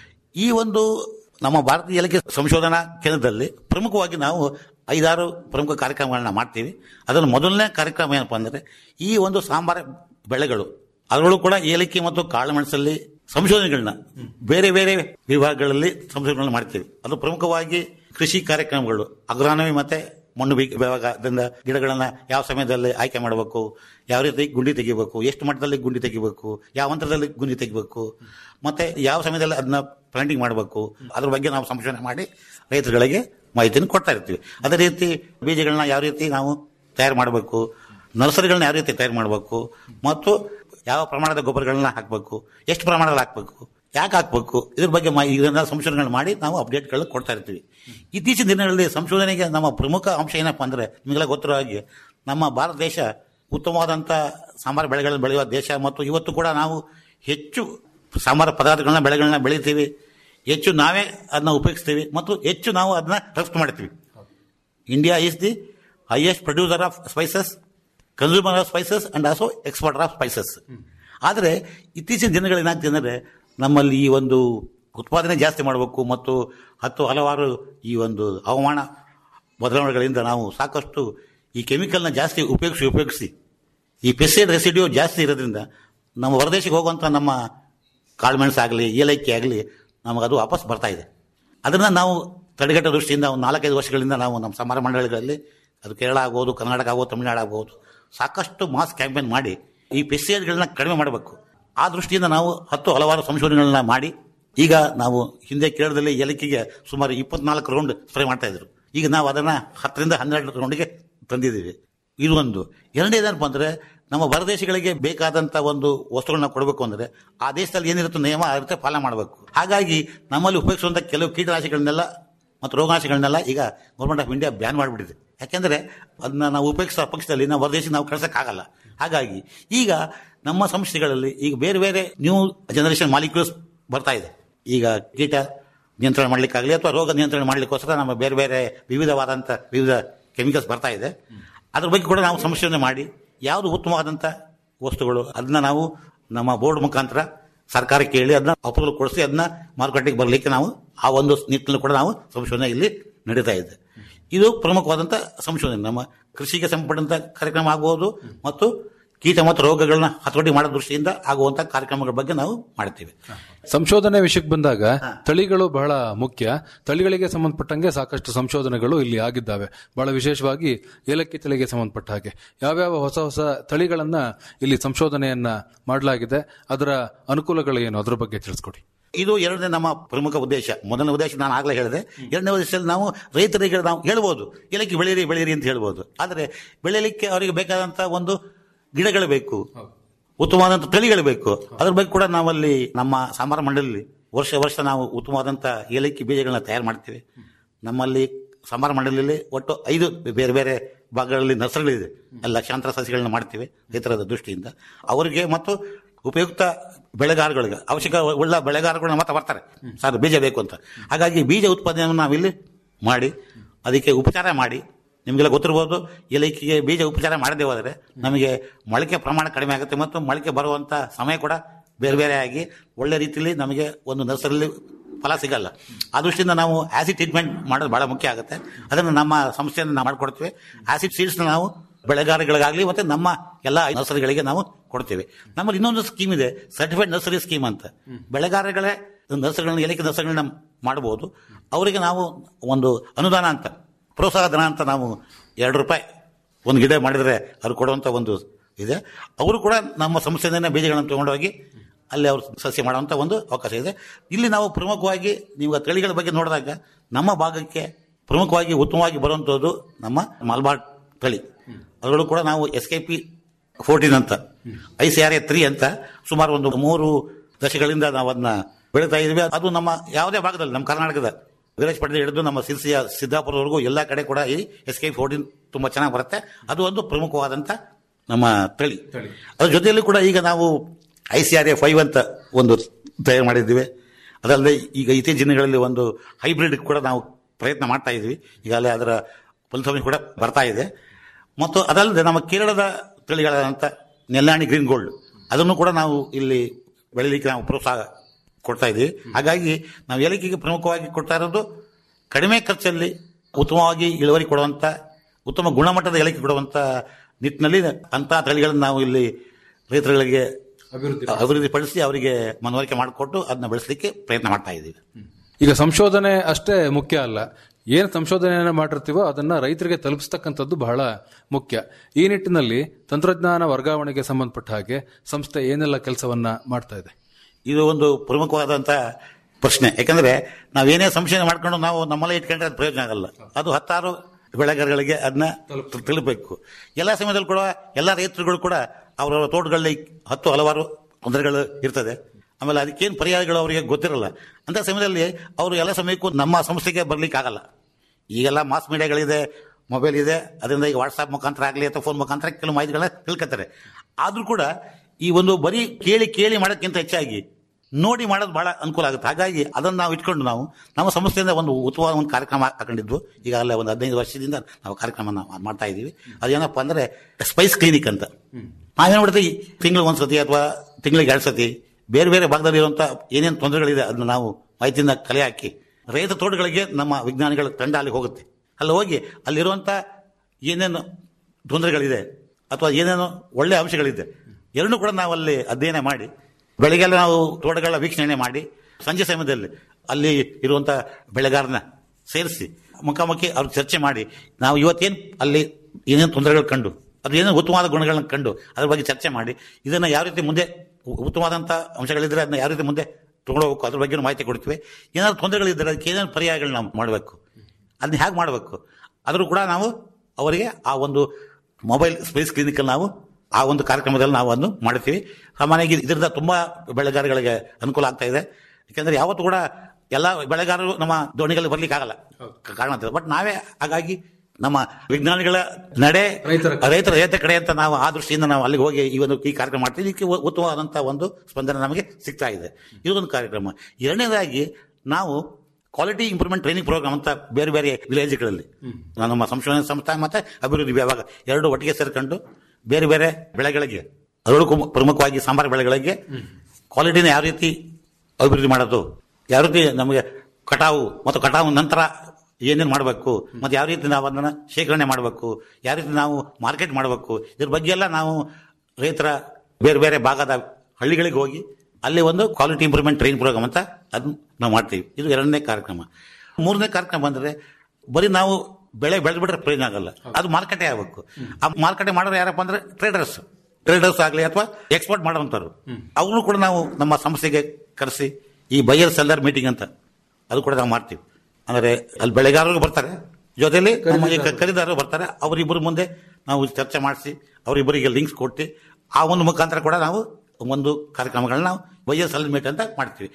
S6: ಈ ಒಂದು ನಮ್ಮ ಭಾರತೀಯ ಏಲಕ್ಕಿ ಸಂಶೋಧನಾ ಕೇಂದ್ರದಲ್ಲಿ ಪ್ರಮುಖವಾಗಿ ನಾವು ಐದಾರು ಪ್ರಮುಖ ಕಾರ್ಯಕ್ರಮಗಳನ್ನ ಮಾಡ್ತೀವಿ ಅದನ್ನು ಮೊದಲನೇ ಕಾರ್ಯಕ್ರಮ ಏನಪ್ಪಾ ಅಂದರೆ ಈ ಒಂದು ಸಾಂಬಾರ ಬೆಳೆಗಳು ಅದರಲ್ಲೂ ಕೂಡ ಏಲಕ್ಕಿ ಮತ್ತು ಕಾಳುಮೆಣಸಲ್ಲಿ ಸಂಶೋಧನೆಗಳನ್ನ ಬೇರೆ ಬೇರೆ ವಿಭಾಗಗಳಲ್ಲಿ ಸಂಶೋಧನೆಗಳನ್ನ ಮಾಡ್ತೀವಿ ಅದು ಪ್ರಮುಖವಾಗಿ ಕೃಷಿ ಕಾರ್ಯಕ್ರಮಗಳು ಅಗ್ರಾನಮಿ ಮತ್ತೆ ಮಣ್ಣು ಬಿ- ವಿಭಾಗದಿಂದ ಗಿಡಗಳನ್ನ ಯಾವ ಸಮಯದಲ್ಲಿ ಆಯ್ಕೆ ಮಾಡಬೇಕು ಯಾವ ರೀತಿ ಗುಂಡಿ ತೆಗಿಬೇಕು ಎಷ್ಟು ಮಟ್ಟದಲ್ಲಿ ಗುಂಡಿ ತೆಗಿಬೇಕು ಯಾವ ಹಂತದಲ್ಲಿ ಗುಂಡಿ ತೆಗಿಬೇಕು ಮತ್ತೆ ಯಾವ ಸಮಯದಲ್ಲಿ ಅದನ್ನ ಪ್ಲಾಂಟಿಂಗ್ ಮಾಡಬೇಕು ಅದ್ರ ಬಗ್ಗೆ ನಾವು ಸಂಶೋಧನೆ ಮಾಡಿ ರೈತರುಗಳಿಗೆ ಮಾಹಿತಿಯನ್ನು ಕೊಡ್ತಾ ಇರ್ತೀವಿ ಅದೇ ರೀತಿ ಬೀಜಗಳನ್ನ ಯಾವ ರೀತಿ ನಾವು ತಯಾರು ಮಾಡಬೇಕು ನರ್ಸರಿಗಳನ್ನ ಯಾವ ರೀತಿ ತಯಾರು ಮಾಡಬೇಕು ಮತ್ತು ಯಾವ ಪ್ರಮಾಣದ ಗೊಬ್ಬರಗಳನ್ನ ಹಾಕಬೇಕು ಎಷ್ಟು ಪ್ರಮಾಣದಲ್ಲಿ ಹಾಕಬೇಕು ಯಾಕೆ ಹಾಕಬೇಕು ಇದ್ರ ಬಗ್ಗೆ ಮಾ- ಇದನ್ನ ಸಂಶೋಧನೆಗಳು ಮಾಡಿ ನಾವು ಅಪ್ಡೇಟ್ಗಳು ಕೊಡ್ತಾ ಇರ್ತೀವಿ ಇತ್ತೀಚಿನ ದಿನಗಳಲ್ಲಿ ಸಂಶೋಧನೆಗೆ ನಮ್ಮ ಪ್ರಮುಖ ಅಂಶ ಏನಪ್ಪಾ ಅಂದ್ರೆ ನಿಮಗೆಲ್ಲ ಗೊತ್ತಿರೋ ಹಾಗೆ ನಮ್ಮ ಭಾರತ ದೇಶ ಉತ್ತಮವಾದಂಥ ಸಾಂಬಾರು ಬೆಳೆಗಳನ್ನು ಬೆಳೆಯುವ ದೇಶ ಮತ್ತು ಇವತ್ತು ಕೂಡ ನಾವು ಹೆಚ್ಚು ಸಾಂಬಾರ ಪದಾರ್ಥಗಳನ್ನ ಬೆಳೆಗಳನ್ನ ಬೆಳಿತೀವಿ ಹೆಚ್ಚು ನಾವೇ ಅದನ್ನ ಉಪಯೋಗಿಸ್ತೀವಿ ಮತ್ತು ಹೆಚ್ಚು ನಾವು ಅದನ್ನ ರಫ್ತು ಮಾಡ್ತೀವಿ India is the highest producer of spices consumer of spices and also exporter of spices ಆದರೆ ಇತ್ತೀಚಿನ ದಿನಗಳು ಏನಾಗ್ತಿದೆ ಅಂದರೆ ನಮ್ಮಲ್ಲಿ ಈ ಒಂದು ಉತ್ಪಾದನೆ ಜಾಸ್ತಿ ಮಾಡಬೇಕು ಮತ್ತು ಹತ್ತು ಹಲವಾರು ಈ ಒಂದು ಹವಾಮಾನ ಬದಲಾವಣೆಗಳಿಂದ ನಾವು ಸಾಕಷ್ಟು ಈ ಕೆಮಿಕಲ್ನ ಜಾಸ್ತಿ ಉಪಯೋಗಿಸಿ ಉಪಯೋಗಿಸಿ ಈ ಪೆಸ್ಟಿಸೈಡ್ ರೆಸಿಡ್ಯೂ ಜಾಸ್ತಿ ಇರೋದ್ರಿಂದ ನಮ್ಮ ಹೊರದೇಶಕ್ಕೆ ಹೋಗುವಂಥ ನಮ್ಮ ಕಾಳುಮೆಣಸು ಆಗಲಿ ಏಲಕ್ಕಿ ಆಗಲಿ ನಮಗದು ವಾಪಸ್ ಬರ್ತಾ ಇದೆ ಅದನ್ನು ನಾವು ತಡೆಗಟ್ಟೋ ದೃಷ್ಟಿಯಿಂದ ಒಂದು ನಾಲ್ಕೈದು ವರ್ಷಗಳಿಂದ ನಾವು ನಮ್ಮ ಸಮಾರ ಮಂಡಳಿಗಳಲ್ಲಿ ಅದು ಕೇರಳ ಆಗ್ಬೋದು ಕರ್ನಾಟಕ ಆಗ್ಬೋದು ತಮಿಳುನಾಡು ಆಗ್ಬೋದು ಸಾಕಷ್ಟು ಮಾಸ್ ಕ್ಯಾಂಪೇನ್ ಮಾಡಿ ಈ ಪೆಸ್ಟಿಸೈಡ್ಗಳನ್ನ ಕಡಿಮೆ ಮಾಡಬೇಕು ಆ ದೃಷ್ಟಿಯಿಂದ ನಾವು ಹತ್ತು ಹಲವಾರು ಸಂಶೋಧನೆಗಳನ್ನ ಮಾಡಿ ಈಗ ನಾವು ಹಿಂದೆ ಕೇರಳದಲ್ಲಿ ಏಲಕ್ಕಿಗೆ ಸುಮಾರು ಇಪ್ಪತ್ನಾಲ್ಕು ರೌಂಡ್ ಸ್ಪ್ರೇ ಮಾಡ್ತಾ ಇದ್ರು ಈಗ ನಾವು ಅದನ್ನ ಹತ್ತರಿಂದ ಹನ್ನೆರಡು ರೌಂಡ್ಗೆ ತಂದಿದ್ದೀವಿ ಇದು ಒಂದು ಎರಡನೇದೇನಪ್ಪ ಅಂದ್ರೆ ನಮ್ಮ ಹೊರದೇಶಗಳಿಗೆ ಬೇಕಾದಂತ ಒಂದು ವಸ್ತುಗಳನ್ನ ಕೊಡಬೇಕು ಅಂದ್ರೆ ಆ ದೇಶದಲ್ಲಿ ಏನಿರುತ್ತೋ ನಿಯಮ ಆ ರೀತಿ ಪಾಲನೆ ಮಾಡಬೇಕು ಹಾಗಾಗಿ ನಮ್ಮಲ್ಲಿ ಉಪಯೋಗಿಸುವಂತ ಕೆಲವು ಕೀಟನಾಶಕಗಳನ್ನೆಲ್ಲ ಮತ್ತು ರೋಗನಾಶಗಳನ್ನೆಲ್ಲ ಈಗ ಗೌರ್ಮೆಂಟ್ ಆಫ್ ಇಂಡಿಯಾ ಬ್ಯಾನ್ ಮಾಡಿಬಿಟ್ಟಿದೆ ಯಾಕೆಂದ್ರೆ ಅದನ್ನ ನಾವು ಉಪಯೋಗಿಸೋ ಪಕ್ಷದಲ್ಲಿ ನಾವು ಹೊರದೇಶಕ್ಕೆ ನಾವು ಕಳ್ಸಕ್ಕಾಗಲ್ಲ ಹಾಗಾಗಿ ಈಗ ನಮ್ಮ ಸಂಸ್ಥೆಗಳಲ್ಲಿ ಈಗ ಬೇರೆ ಬೇರೆ ನ್ಯೂ ಜನರೇಷನ್ ಮಾಲಿಕ್ಯೂಲ್ಸ್ ಬರ್ತಾ ಇದೆ ಈಗ ಕೀಟ ನಿಯಂತ್ರಣ ಮಾಡಲಿಕ್ಕಾಗಲಿ ಅಥವಾ ರೋಗ ನಿಯಂತ್ರಣ ಮಾಡಲಿಕ್ಕೋಸ್ಕರ ನಮ್ಮ ಬೇರೆ ಬೇರೆ ವಿವಿಧವಾದಂಥ ವಿವಿಧ ಕೆಮಿಕಲ್ಸ್ ಬರ್ತಾ ಇದೆ ಅದ್ರ ಬಗ್ಗೆ ಕೂಡ ನಾವು ಸಂಶೋಧನೆ ಮಾಡಿ ಯಾವುದು ಉತ್ತಮವಾದಂಥ ವಸ್ತುಗಳು ಅದನ್ನ ನಾವು ನಮ್ಮ ಬೋರ್ಡ್ ಮುಖಾಂತರ ಸರ್ಕಾರಕ್ಕೆ ಹೇಳಿ ಅದನ್ನ ಅಪ್ರೂವಲ್ ಕೊಡಿಸಿ ಅದನ್ನ ಮಾರುಕಟ್ಟೆಗೆ ಬರಲಿಕ್ಕೆ ನಾವು ಆ ಒಂದು ನಿಟ್ಟಿನಲ್ಲಿ ಕೂಡ ನಾವು ಸಂಶೋಧನೆ ಇಲ್ಲಿ ನಡೀತಾ ಇದೆ ಇದು ಪ್ರಮುಖವಾದಂಥ ಸಂಶೋಧನೆ ನಮ್ಮ ಕೃಷಿಗೆ ಸಂಬಂಧಪಟ್ಟಂತ ಕಾರ್ಯಕ್ರಮ ಆಗಬಹುದು ಮತ್ತು ಕೀಟ ಮತ್ತು ರೋಗಗಳನ್ನ ಹತೋಟಿ ಮಾಡೋ ದೃಷ್ಟಿಯಿಂದ ಆಗುವಂತ ಕಾರ್ಯಕ್ರಮಗಳ ಬಗ್ಗೆ ನಾವು ಮಾಡ್ತೀವಿ
S5: ಸಂಶೋಧನೆ ವಿಷಯಕ್ಕೆ ಬಂದಾಗ ತಳಿಗಳು ಬಹಳ ಮುಖ್ಯ ತಳಿಗಳಿಗೆ ಸಂಬಂಧಪಟ್ಟಂಗೆ ಸಾಕಷ್ಟು ಸಂಶೋಧನೆಗಳು ಇಲ್ಲಿ ಆಗಿದ್ದಾವೆ ಬಹಳ ವಿಶೇಷವಾಗಿ ಏಲಕ್ಕಿ ತಳಿಗೆ ಸಂಬಂಧಪಟ್ಟ ಹಾಗೆ ಯಾವ್ಯಾವ ಹೊಸ ಹೊಸ ತಳಿಗಳನ್ನ ಇಲ್ಲಿ ಸಂಶೋಧನೆಯನ್ನ ಮಾಡಲಾಗಿದೆ ಅದರ ಅನುಕೂಲಗಳೇನು ಅದರ ಬಗ್ಗೆ ತಿಳಿಸ್ಕೊಡಿ
S6: ಇದು ಎರಡನೇ ನಮ್ಮ ಪ್ರಮುಖ ಉದ್ದೇಶ ಮೊದಲನೇ ಉದ್ದೇಶ ನಾನು ಆಗಲೇ ಹೇಳಿದೆ ಎರಡನೇ ಉದ್ದೇಶದಲ್ಲಿ ನಾವು ರೈತರಿಗೆ ನಾವು ಹೇಳ್ಬೋದು ಏಲಕ್ಕಿ ಬೆಳೀರಿ ಬೆಳೀರಿ ಅಂತ ಹೇಳ್ಬೋದು ಆದರೆ ಬೆಳೆಯಲಿಕ್ಕೆ ಅವರಿಗೆ ಬೇಕಾದಂತ ಒಂದು ಗಿಡಗಳು ಬೇಕು ಉತ್ತಮವಾದಂಥ ತಳಿಗಳು ಬೇಕು ಅದ್ರ ಬಗ್ಗೆ ಕೂಡ ನಾವಲ್ಲಿ ನಮ್ಮ ಸಾಂಬಾರ ಮಂಡಳಿ ವರ್ಷ ವರ್ಷ ನಾವು ಉತ್ತಮವಾದಂಥ ಏಲಕ್ಕಿ ಬೀಜಗಳನ್ನ ತಯಾರು ಮಾಡ್ತೀವಿ ನಮ್ಮಲ್ಲಿ ಸಾಂಬಾರ ಮಂಡಳಿಯಲ್ಲಿ ಒಟ್ಟು ಐದು ಬೇರೆ ಬೇರೆ ಭಾಗಗಳಲ್ಲಿ ನರ್ಸರಿಗಳಿದೆ ಅಲ್ಲಿ ಲಕ್ಷಾಂತರ ಸಸಿಗಳನ್ನ ಮಾಡ್ತೀವಿ ರೈತರ ದೃಷ್ಟಿಯಿಂದ ಅವರಿಗೆ ಮತ್ತು ಉಪಯುಕ್ತ ಬೆಳೆಗಾರಗಳಿಗೆ ಅವಶ್ಯಕ ಉಳ್ಳ ಬೆಳೆಗಾರಗಳು ಮತ್ತೆ ಬರ್ತಾರೆ ಸರ್ ಬೀಜ ಬೇಕು ಅಂತ ಹಾಗಾಗಿ ಬೀಜ ಉತ್ಪಾದನೆಯನ್ನು ನಾವಿಲ್ಲಿ ಮಾಡಿ ಅದಕ್ಕೆ ಉಪಚಾರ ಮಾಡಿ ನಿಮಗೆಲ್ಲ ಗೊತ್ತಿರ್ಬೋದು ಏಲಕ್ಕಿಗೆ ಬೀಜ ಉಪಚಾರ ಮಾಡದೇ ಹೋದರೆ ನಮಗೆ ಮೊಳಕೆ ಪ್ರಮಾಣ ಕಡಿಮೆ ಆಗುತ್ತೆ ಮತ್ತು ಮೊಳಕೆ ಬರುವಂತ ಸಮಯ ಕೂಡ ಬೇರೆ ಬೇರೆ ಆಗಿ ಒಳ್ಳೆ ರೀತಿಯಲ್ಲಿ ನಮಗೆ ಒಂದು ನರ್ಸರಿಲಿ ಫಲ ಸಿಗಲ್ಲ ಆ ದೃಷ್ಟಿಯಿಂದ ನಾವು ಆಸಿಡ್ ಟ್ರೀಟ್ಮೆಂಟ್ ಮಾಡೋದು ಬಹಳ ಮುಖ್ಯ ಆಗುತ್ತೆ ಅದನ್ನು ನಮ್ಮ ಸಂಸ್ಥೆಯನ್ನು ನಾವು ಮಾಡಿಕೊಡ್ತೀವಿ ಆಸಿಡ್ ಸೀಡ್ಸ್ನ ನಾವು ಬೆಳೆಗಾರಗಳಿಗಾಗಲಿ ಮತ್ತೆ ನಮ್ಮ ಎಲ್ಲ ನರ್ಸರಿಗಳಿಗೆ ನಾವು ಕೊಡ್ತೇವೆ ನಮ್ಮಲ್ಲಿ ಇನ್ನೊಂದು ಸ್ಕೀಮ್ ಇದೆ ಸರ್ಟಿಫೈಡ್ ನರ್ಸರಿ ಸ್ಕೀಮ್ ಅಂತ ಬೆಳೆಗಾರಗಳೇ ನರ್ಸರಿಗಳನ್ನ ಏಲಕ್ಕಿ ನರ್ಸರಿಗಳನ್ನ ಮಾಡಬಹುದು ಅವರಿಗೆ ನಾವು ಒಂದು ಅನುದಾನ ಅಂತ ಪ್ರೋತ್ಸಾಹ ಧನ ಅಂತ ನಾವು ಎರಡು ರೂಪಾಯಿ ಒಂದು ಗಿಡ ಮಾಡಿದರೆ ಅವ್ರು ಕೊಡುವಂಥ ಒಂದು ಇದೆ ಅವರು ಕೂಡ ನಮ್ಮ ಸಂಸ್ಥೆಯಿಂದ ಬೀಜಗಳನ್ನು ತಗೊಂಡೋಗಿ ಅಲ್ಲಿ ಅವರು ಸಸ್ಯ ಮಾಡುವಂಥ ಒಂದು ಅವಕಾಶ ಇದೆ ಇಲ್ಲಿ ನಾವು ಪ್ರಮುಖವಾಗಿ ನೀವು ಆ ತಳಿಗಳ ಬಗ್ಗೆ ನೋಡಿದಾಗ ನಮ್ಮ ಭಾಗಕ್ಕೆ ಪ್ರಮುಖವಾಗಿ ಉತ್ತಮವಾಗಿ ಬರುವಂಥದ್ದು ನಮ್ಮ ಮಲ್ಬಾರ್ ತಳಿ ಅದರಲ್ಲೂ ಕೂಡ ನಾವು ಎಸ್ ಕೆ ಪಿ ಫೋರ್ಟೀನ್ ಅಂತ I C R A three ಅಂತ ಸುಮಾರು ಒಂದು ಮೂರು ದಶಕಗಳಿಂದ ನಾವು ಅದನ್ನ ಬೆಳೀತಾ ಇದ್ವಿ ಅದು ನಮ್ಮ ಯಾವುದೇ ಭಾಗದಲ್ಲಿ ನಮ್ಮ ಕರ್ನಾಟಕದ ವಿರಾಜಪೇಟೆ ಹಿಡಿದು ನಮ್ಮ ಸಿರ್ಸಿಯ ಸಿದ್ದಾಪುರವರೆಗೂ ಎಲ್ಲ ಕಡೆ ಕೂಡ ಈ ಎಸ್ ಕೆ ಫೋರ್ಟೀನ್ ತುಂಬಾ ಚೆನ್ನಾಗಿ ಬರುತ್ತೆ ಅದು ಒಂದು ಪ್ರಮುಖವಾದಂತ ನಮ್ಮ ತಳಿ ಅದ್ರ ಜೊತೆಯಲ್ಲಿ ಕೂಡ ಈಗ ನಾವು I C R A five ಅಂತ ಒಂದು ತಯಾರು ಮಾಡಿದ್ದೀವಿ ಅದಲ್ಲದೆ ಈಗ ಇತ್ತೀಚಿನ ದಿನಗಳಲ್ಲಿ ಒಂದು ಹೈಬ್ರಿಡ್ ಕೂಡ ನಾವು ಪ್ರಯತ್ನ ಮಾಡ್ತಾ ಇದ್ವಿ ಈಗಾಗಲೇ ಅದರ ಫಲಿತಾಂಶ ಕೂಡ ಬರ್ತಾ ಇದೆ ಮತ್ತು ಅದಲ್ಲದೆ ನಮ್ಮ ಕೇರಳದ ತಳಿಗಳಾದಂಥ ನೆಲ್ಲಾಣಿ ಗ್ರೀನ್ ಗೋಲ್ಡ್ ಅದನ್ನು ಕೂಡ ನಾವು ಇಲ್ಲಿ ಬೆಳೀಲಿಕ್ಕೆ ನಾವು ಪ್ರೋತ್ಸಾಹ ಕೊಡ್ತಾ ಇದ್ದೀವಿ ಹಾಗಾಗಿ ನಾವು ಏಲಕ್ಕಿಗೆ ಪ್ರಮುಖವಾಗಿ ಕೊಡ್ತಾ ಇರೋದು ಕಡಿಮೆ ಖರ್ಚಲ್ಲಿ ಉತ್ತಮವಾಗಿ ಇಳುವರಿ ಕೊಡುವಂತ ಉತ್ತಮ ಗುಣಮಟ್ಟದ ಏಲಕ್ಕಿ ಕೊಡುವಂತ ನಿಟ್ಟಿನಲ್ಲಿ ಅಂತಹ ತಳಿಗಳನ್ನು ನಾವು ಇಲ್ಲಿ ರೈತರುಗಳಿಗೆ ಅಭಿವೃದ್ಧಿಪಡಿಸಿ ಅವರಿಗೆ ಮನವರಿಕೆ ಮಾಡಿಕೊಟ್ಟು ಅದನ್ನ ಬೆಳೆಸಲಿಕ್ಕೆ ಪ್ರಯತ್ನ ಮಾಡ್ತಾ ಇದ್ದೀವಿ
S5: ಈಗ ಸಂಶೋಧನೆ ಅಷ್ಟೇ ಮುಖ್ಯ ಅಲ್ಲ ಏನು ಸಂಶೋಧನೆಯನ್ನು ಮಾಡಿರ್ತೀವೋ ಅದನ್ನ ರೈತರಿಗೆ ತಲುಪಿಸ್ತಕ್ಕಂಥದ್ದು ಬಹಳ ಮುಖ್ಯ ಈ ನಿಟ್ಟಿನಲ್ಲಿ ತಂತ್ರಜ್ಞಾನ ವರ್ಗಾವಣೆಗೆ ಸಂಬಂಧಪಟ್ಟ ಹಾಗೆ ಸಂಸ್ಥೆ ಏನೆಲ್ಲ ಕೆಲಸವನ್ನ ಮಾಡ್ತಾ ಇದೆ
S6: ಇದು ಒಂದು ಪ್ರಮುಖವಾದಂತ ಪ್ರಶ್ನೆ ಯಾಕಂದ್ರೆ ನಾವೇನೇ ಸಂಶೋಧನೆ ಮಾಡ್ಕೊಂಡು ನಾವು ನಮ್ಮಲ್ಲೇ ಇಟ್ಕೊಂಡ್ರೆ ಅದು ಪ್ರಯೋಜನ ಆಗಲ್ಲ ಅದು ಹತ್ತಾರು ಬೆಳೆಗಾರಗಳಿಗೆ ಅದನ್ನ ತಲುಪಬೇಕು ಎಲ್ಲ ಸಮಯದಲ್ಲಿ ಕೂಡ ಎಲ್ಲ ರೈತರುಗಳು ಕೂಡ ಅವರವರ ತೋಟಗಳಲ್ಲಿ ಹತ್ತು ಹಲವಾರು ತೊಂದರೆಗಳು ಇರ್ತದೆ ಆಮೇಲೆ ಅದಕ್ಕೇನು ಪರಿಹಾರಗಳು ಅವರಿಗೆ ಗೊತ್ತಿರಲ್ಲ ಅಂತ ಸಮಯದಲ್ಲಿ ಅವರು ಎಲ್ಲ ಸಮಯಕ್ಕೂ ನಮ್ಮ ಸಂಸ್ಥೆಗೆ ಬರ್ಲಿಕ್ಕೆ ಆಗಲ್ಲ ಈಗೆಲ್ಲ ಮಾಸ್ ಮೀಡಿಯಾಗಳಿದೆ ಮೊಬೈಲ್ ಇದೆ ಅದರಿಂದ ಈಗ ವಾಟ್ಸಾಪ್ ಮುಖಾಂತರ ಆಗಲಿ ಅಥವಾ ಫೋನ್ ಮುಖಾಂತರ ಕೆಲವು ಮಾಹಿತಿಗಳನ್ನ ತಿಳ್ಕೊತಾರೆ ಆದ್ರೂ ಕೂಡ ಈ ಒಂದು ಬರೀ ಕೇಳಿ ಕೇಳಿ ಮಾಡೋಕ್ಕಿಂತ ಹೆಚ್ಚಾಗಿ ನೋಡಿ ಮಾಡೋದು ಬಹಳ ಅನುಕೂಲ ಆಗುತ್ತೆ ಹಾಗಾಗಿ ಅದನ್ನು ನಾವು ಇಟ್ಕೊಂಡು ನಾವು ನಮ್ಮ ಸಂಸ್ಥೆಯಿಂದ ಒಂದು ಉತ್ತಮವಾದ ಒಂದು ಕಾರ್ಯಕ್ರಮ ಹಾಕೊಂಡಿದ್ವು ಈಗಾಗಲೇ ಒಂದು ಹದಿನೈದು ವರ್ಷದಿಂದ ನಾವು ಕಾರ್ಯಕ್ರಮ ಮಾಡ್ತಾ ಇದ್ದೀವಿ ಅದೇನಪ್ಪ ಅಂದ್ರೆ ಸ್ಪೈಸ್ ಕ್ಲಿನಿಕ್ ಅಂತ ನಾವೇನು ಮಾಡ್ತೀವಿ ತಿಂಗಳಿಗೆ ಒಂದು ಸತಿ ಅಥವಾ ತಿಂಗಳಿಗೆ ಎರಡು ಸತಿ ಬೇರೆ ಬೇರೆ ಭಾಗದಲ್ಲಿ ಇರುವಂತ ಏನೇನು ತೊಂದರೆಗಳಿದೆ ಅದನ್ನ ನಾವು ಮಾಹಿತಿಯಿಂದ ಕಲೆ ಹಾಕಿ ರೈತ ತೋಟಗಳಿಗೆ ನಮ್ಮ ವಿಜ್ಞಾನಿಗಳ ತಂಡ ಅಲ್ಲಿ ಹೋಗುತ್ತೆ ಅಲ್ಲಿ ಹೋಗಿ ಅಲ್ಲಿರುವಂತ ಏನೇನು ತೊಂದರೆಗಳಿದೆ ಅಥವಾ ಏನೇನು ಒಳ್ಳೆ ಅಂಶಗಳಿದೆ ಎರಡನ್ನೂ ಕೂಡ ನಾವು ಅಲ್ಲಿ ಅಧ್ಯಯನ ಮಾಡಿ ಬೆಳಗ್ಗೆಲ್ಲ ನಾವು ತೋಟಗಳ ವೀಕ್ಷಣೆ ಮಾಡಿ ಸಂಜೆ ಸಮಯದಲ್ಲಿ ಅಲ್ಲಿ ಇರುವಂತ ಬೆಳೆಗಾರನ ಸೇರಿಸಿ ಮುಖಾಮುಖಿ ಅವ್ರ ಚರ್ಚೆ ಮಾಡಿ ನಾವು ಇವತ್ತೇನು ಅಲ್ಲಿ ಏನೇನು ತೊಂದರೆಗಳು ಕಂಡು ಅದು ಏನೇನು ಉತ್ತಮವಾದ ಗುಣಗಳನ್ನ ಕಂಡು ಅದ್ರ ಬಗ್ಗೆ ಚರ್ಚೆ ಮಾಡಿ ಇದನ್ನ ಯಾವ ರೀತಿ ಮುಂದೆ ಉ- ಉತ್ತಮವಾದಂಥ ಅಂಶಗಳಿದ್ರೆ ಅದನ್ನ ಯಾವ ರೀತಿ ಮುಂದೆ ತಗೊಂಡು ಹೋಗ್ಬೇಕು ಅದ್ರ ಬಗ್ಗೆ ಮಾಹಿತಿ ಕೊಡ್ತೀವಿ ಏನಾದ್ರು ತೊಂದರೆಗಳಿದ್ದರೆ ಅದಕ್ಕೆ ಏನೇನು ಪರ್ಯಾಯಗಳು ನಾವು ಮಾಡಬೇಕು ಅದನ್ನ ಹೇಗೆ ಮಾಡಬೇಕು ಆದರೂ ಕೂಡ ನಾವು ಅವರಿಗೆ ಆ ಒಂದು ಮೊಬೈಲ್ ಸ್ಪೇಸ್ ಕ್ಲಿನಿಕಲ್ಲಿ ನಾವು ಆ ಒಂದು ಕಾರ್ಯಕ್ರಮದಲ್ಲಿ ನಾವು ಅದನ್ನು ಮಾಡ್ತೀವಿ ಸಾಮಾನ್ಯವಾಗಿ ಇದರಿಂದ ತುಂಬಾ ಬೆಳೆಗಾರಗಳಿಗೆ ಅನುಕೂಲ ಆಗ್ತಾ ಇದೆ ಯಾಕಂದ್ರೆ ಯಾವತ್ತೂ ಕೂಡ ಎಲ್ಲ ಬೆಳೆಗಾರರು ನಮ್ಮ ದೋಣಿಗಳಲ್ಲಿ ಬರ್ಲಿಕ್ಕೆ ಆಗಲ್ಲ ಕಾರಣ ಅಂತ ಬಟ್ ನಾವೇ ಹಾಗಾಗಿ ನಮ್ಮ ವಿಜ್ಞಾನಿಗಳ ನಡೆ
S5: ರೈತರ
S6: ರೈತರ ರೈತ ಕಡೆ ಅಂತ ನಾವು ಆ ದೃಷ್ಟಿಯಿಂದ ನಾವು ಅಲ್ಲಿಗೆ ಹೋಗಿ ಈ ಒಂದು ಈ ಕಾರ್ಯಕ್ರಮ ಮಾಡ್ತೀವಿ ಇದಕ್ಕೆ ಉ- ಉತ್ತಮವಾದಂತಹ ಒಂದು ಸ್ಪಂದನೆ ನಮಗೆ ಸಿಗ್ತಾ ಇದೆ ಇದೊಂದು ಕಾರ್ಯಕ್ರಮ ಎರಡನೇದಾಗಿ ನಾವು ಕ್ವಾಲಿಟಿ ಇಂಪ್ರೂವ್ಮೆಂಟ್ ಟ್ರೈನಿಂಗ್ ಪ್ರೋಗ್ರಾಮ್ ಅಂತ ಬೇರೆ ಬೇರೆ ವಿಲೇಜ್ಗಳಲ್ಲಿ ನಮ್ಮ ಸಂಶೋಧನಾ ಸಂಸ್ಥೆ ಮತ್ತೆ ಅಭಿವೃದ್ಧಿ ವಿಭಾಗ ಎರಡು ಒಟ್ಟಿಗೆ ಸೇರ್ಕೊಂಡು ಬೇರೆ ಬೇರೆ ಬೆಳೆಗಳಿಗೆ ಅದರೊಳಗೂ ಪ್ರಮುಖವಾಗಿ ಸಾಂಬಾರು ಬೆಳೆಗಳಿಗೆ ಕ್ವಾಲಿಟಿನ ಯಾವ ರೀತಿ ಅಭಿವೃದ್ಧಿ ಮಾಡೋದು ಯಾವ ರೀತಿ ನಮಗೆ ಕಟಾವು ಮತ್ತು ಕಟಾವು ನಂತರ ಏನೇನು ಮಾಡಬೇಕು ಮತ್ತು ಯಾವ ರೀತಿ ನಾವು ಅದನ್ನು ಶೇಖರಣೆ ಮಾಡಬೇಕು ಯಾವ ರೀತಿ ನಾವು ಮಾರ್ಕೆಟ್ ಮಾಡಬೇಕು ಇದ್ರ ಬಗ್ಗೆ ಎಲ್ಲ ನಾವು ರೈತರ ಬೇರೆ ಬೇರೆ ಭಾಗದ ಹಳ್ಳಿಗಳಿಗೆ ಹೋಗಿ ಅಲ್ಲಿ ಒಂದು ಕ್ವಾಲಿಟಿ ಇಂಪ್ರೂವ್ಮೆಂಟ್ ಟ್ರೈನ್ ಪ್ರೋಗ್ರಾಮ್ ಅಂತ ಅದನ್ನ ನಾವು ಮಾಡ್ತೀವಿ ಇದು ಎರಡನೇ ಕಾರ್ಯಕ್ರಮ ಮೂರನೇ ಕಾರ್ಯಕ್ರಮ ಅಂದ್ರೆ ಬರೀ ನಾವು ಬೆಳೆ ಬೆಳೆದ್ಬಿಟ್ರೆ ಪ್ರಯೋಜನ ಆಗಲ್ಲ ಅದು ಮಾರ್ಕೆಟೇ ಆಗಬೇಕು ಆ ಮಾರ್ಕೆಟೇ ಮಾಡೋರು ಯಾರಪ್ಪ ಅಂದ್ರೆ ಟ್ರೇಡರ್ಸ್ ಟ್ರೇಡರ್ಸ್ ಆಗಲಿ ಅಥವಾ ಎಕ್ಸ್ಪೋರ್ಟ್ ಮಾಡೋವಂಥವ್ರು ಅವ್ರನ್ನೂ ಕೂಡ ನಾವು ನಮ್ಮ ಸಂಸ್ಥೆಗೆ ಕರೆಸಿ ಈ ಬೈಯರ್ ಸೆಲ್ಲರ್ ಮೀಟಿಂಗ್ ಅಂತ ಅದು ಕೂಡ ನಾವು ಮಾಡ್ತೀವಿ ಅಂದ್ರೆ ಅಲ್ಲಿ ಬೆಳೆಗಾರರು ಬರ್ತಾರೆ ಜೊತೆಲಿ ನಮ್ಮ ಈ ಕ- ಖರೀದಾರರು ಬರ್ತಾರೆ ಅವರಿಬ್ಬರು ಮುಂದೆ ನಾವು ಚರ್ಚೆ ಮಾಡಿಸಿ ಅವರಿಬ್ಬರಿಗೆ ಲಿಂಕ್ಸ್ ಕೊಟ್ಟು ಆ ಒಂದು ಮುಖಾಂತರ ಕೂಡ ನಾವು ಒಂದು ಕಾರ್ಯಕ್ರಮಗಳನ್ನ ನಾವು ಬೈಯರ್ ಸೆಲ್ಲರ್ ಮೀಟ್ ಅಂತ ಮಾಡ್ತೀವಿ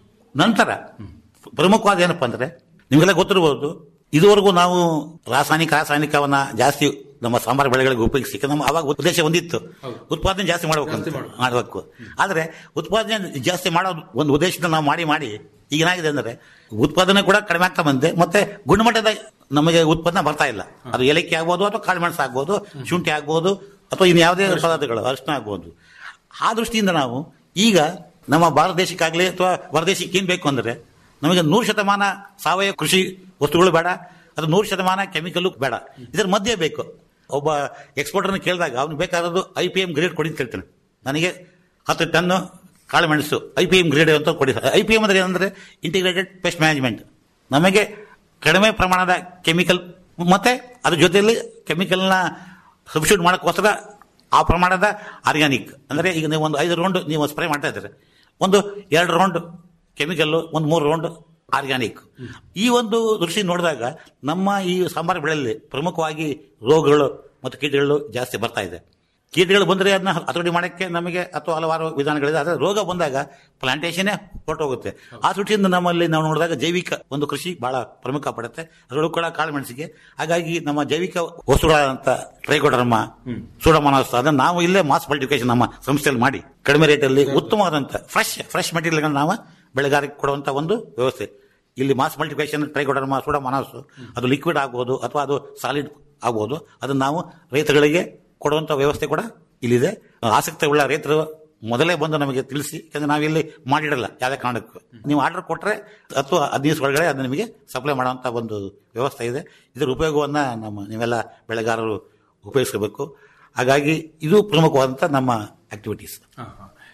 S6: ನಂತರ ಪ್ರಮುಖವಾದ ಏನಪ್ಪಾ ಅಂದ್ರೆ ನಿಮಗೆಲ್ಲ ಗೊತ್ತಿರಬಹುದು ಇದುವರೆಗೂ ನಾವು ರಾಸಾಯನಿಕ ರಾಸಾಯನಿಕವನ್ನ ಜಾಸ್ತಿ ನಮ್ಮ ಸಾಂಬಾರು ಬೆಳೆಗಳಿಗೆ ಉಪಯೋಗಿಸಿ ಯಾಕಂದ್ರೆ ನಮ್ಮ ಅವಾಗ ಉದ್ದೇಶ ಒಂದಿತ್ತು ಉತ್ಪಾದನೆ ಜಾಸ್ತಿ ಮಾಡಬೇಕು ಅಂತ ಮಾಡಬೇಕು ಆದ್ರೆ ಉತ್ಪಾದನೆ ಜಾಸ್ತಿ ಮಾಡೋ ಒಂದು ಉದ್ದೇಶದಿಂದ ನಾವು ಮಾಡಿ ಮಾಡಿ ಈಗ ಏನಾಗಿದೆ ಅಂದ್ರೆ ಉತ್ಪಾದನೆ ಕೂಡ ಕಡಿಮೆ ಆಗ್ತಾ ಬಂದಿದೆ ಮತ್ತೆ ಗುಣಮಟ್ಟದ ನಮಗೆ ಉತ್ಪನ್ನ ಬರ್ತಾ ಇಲ್ಲ ಅದು ಏಲಕ್ಕಿ ಆಗ್ಬೋದು ಅಥವಾ ಕಾಳುಮೆಣಸು ಆಗ್ಬೋದು ಶುಂಠಿ ಆಗ್ಬೋದು ಅಥವಾ ಇನ್ನು ಯಾವುದೇ ಪದಾರ್ಥಗಳು ಅರಿಶಿನ ಆಗ್ಬೋದು ಆ ದೃಷ್ಟಿಯಿಂದ ನಾವು ಈಗ ನಮ್ಮ ಭಾರತ ದೇಶಕ್ಕಾಗಲಿ ಅಥವಾ ಹೊರದೇಶಕ್ಕೆ ಏನ್ ಬೇಕು ಅಂದ್ರೆ ನಮಗೆ ನೂರು ಶತಮಾನ ಸಾವಯವ ಕೃಷಿ ವಸ್ತುಗಳು ಬೇಡ ಅದು ನೂರು ಶತಮಾನ ಕೆಮಿಕಲ್ ಬೇಡ ಇದರ ಮಧ್ಯೆ ಬೇಕು ಒಬ್ಬ ಎಕ್ಸ್ಪೋರ್ಟರ್ನ ಕೇಳಿದಾಗ ಅವ್ನು ಬೇಕಾದದ್ದು ಐ ಪಿ ಎಂ ಗ್ರೇಡ್ ಕೊಡಿ ಅಂತ ಕೇಳ್ತಾನೆ ನನಗೆ ಹತ್ತು ಟನ್ ಕಾಳುಮೆಣಸು ಐ ಪಿ ಎಂ ಗ್ರೇಡ್ ಅಂತ ಕೊಡಿ ಐ ಪಿ ಎಂ ಅಂದ್ರೆ ಏನಂದ್ರೆ ಇಂಟಿಗ್ರೇಟೆಡ್ ಪೆಸ್ಟ್ ಮ್ಯಾನೇಜ್ಮೆಂಟ್ ನಮಗೆ ಕಡಿಮೆ ಪ್ರಮಾಣದ ಕೆಮಿಕಲ್ ಮತ್ತೆ ಅದ್ರ ಜೊತೆಯಲ್ಲಿ ಕೆಮಿಕಲ್ನ ಸಬ್ಸ್ಟಿಟ್ಯೂಟ್ ಮಾಡೋಕ್ಕೋಸ್ಕರ ಆ ಪ್ರಮಾಣದ ಆರ್ಗ್ಯಾನಿಕ್ ಅಂದ್ರೆ ಈಗ ನೀವು ಒಂದು ಐದು ರೌಂಡ್ ನೀವು ಸ್ಪ್ರೇ ಮಾಡ್ತಾ ಇದ್ದೀರಿ ಒಂದು ಎರಡು ರೌಂಡ್ ಕೆಮಿಕಲ್ ಒಂದು ಮೂರು ರೌಂಡ್ ಆರ್ಗ್ಯಾನಿಕ್ ಈ ಒಂದು ದೃಷ್ಟಿ ನೋಡಿದಾಗ ನಮ್ಮ ಈ ಸಾಂಬಾರು ಬೆಳೆಯಲ್ಲಿ ಪ್ರಮುಖವಾಗಿ ರೋಗಗಳು ಮತ್ತು ಕೀಟಗಳು ಜಾಸ್ತಿ ಬರ್ತಾ ಇದೆ ಕೀಟಗಳು ಬಂದರೆ ಅದನ್ನ ಹತೋಟಿ ಮಾಡಕ್ಕೆ ನಮಗೆ ಅಥವಾ ಹಲವಾರು ವಿಧಾನಗಳಿದೆ ಆದರೆ ರೋಗ ಬಂದಾಗ ಪ್ಲಾಂಟೇಶನ್ ಹೊರಟೋಗುತ್ತೆ ಆ ದೃಷ್ಟಿಯಿಂದ ನಮ್ಮಲ್ಲಿ ನಾವು ನೋಡಿದಾಗ ಜೈವಿಕ ಒಂದು ಕೃಷಿ ಬಹಳ ಪ್ರಮುಖ ಪಡುತ್ತೆ ಅದರೊಳಗೂ ಕೂಡ ಕಾಳುಮೆಣಸಿಗೆ ಹಾಗಾಗಿ ನಮ್ಮ ಜೈವಿಕ ವಸ್ತುಗಳಾದಂತ ಟ್ರೈಕೋಡರ್ಮ ಸೂಡಮೋನಾಸ್ ಅದನ್ನ ನಾವು ಇಲ್ಲೇ ಮಾಸ್ ಮಲ್ಟಿಫಿಕೇಶನ್ ನಮ್ಮ ಸಂಸ್ಥೆಯಲ್ಲಿ ಮಾಡಿ ಕಡಿಮೆ ರೇಟಲ್ಲಿ ಉತ್ತಮವಾದಂತ ಫ್ರೆಶ್ ಫ್ರೆಶ್ ಮೆಟೀರಿಯಲ್ ನಾವು ಬೆಳೆಗಾರಕ್ಕೆ ಕೊಡುವಂತ ಒಂದು ವ್ಯವಸ್ಥೆ ಇಲ್ಲಿ ಮಾಸ್ ಮಲ್ಟಿಫಿಕೇಶನ್ ಟ್ರೈಕೋಡರ್ಮ ಸೂಡಮೋನಾಸ್ ಅದು ಲಿಕ್ವಿಡ್ ಆಗ್ಬೋದು ಅಥವಾ ಅದು ಸಾಲಿಡ್ ಆಗ್ಬೋದು ಅದನ್ನ ನಾವು ರೈತಗಳಿಗೆ ಕೊಡುವಂತ ವ್ಯವಸ್ಥೆ ಕೂಡ ಇಲ್ಲಿದೆ ಆಸಕ್ತಿ ಉಳ್ಳ ರೈತರು ಮೊದಲೇ ಬಂದು ನಮಗೆ ತಿಳಿಸಿ ಯಾಕಂದ್ರೆ ನಾವಿಲ್ಲಿ ಮಾಡಿಡಲ್ಲ ಯಾವುದೇ ಕಾರಣಕ್ಕೂ ನೀವು ಆರ್ಡರ್ ಕೊಟ್ಟರೆ ಅಥವಾ ಹದಿನೈದು ಒಳಗಡೆ ಅದು ನಿಮಗೆ ಸಪ್ಲೈ ಮಾಡುವಂತ ಒಂದು ವ್ಯವಸ್ಥೆ ಇದೆ ಇದರ ಉಪಯೋಗವನ್ನ ನಮ್ಮ ನೀವೆಲ್ಲ ಬೆಳೆಗಾರರು ಉಪಯೋಗಿಸಬೇಕು ಹಾಗಾಗಿ ಇದು ಪ್ರಮುಖವಾದಂಥ ನಮ್ಮ ಆಕ್ಟಿವಿಟೀಸ್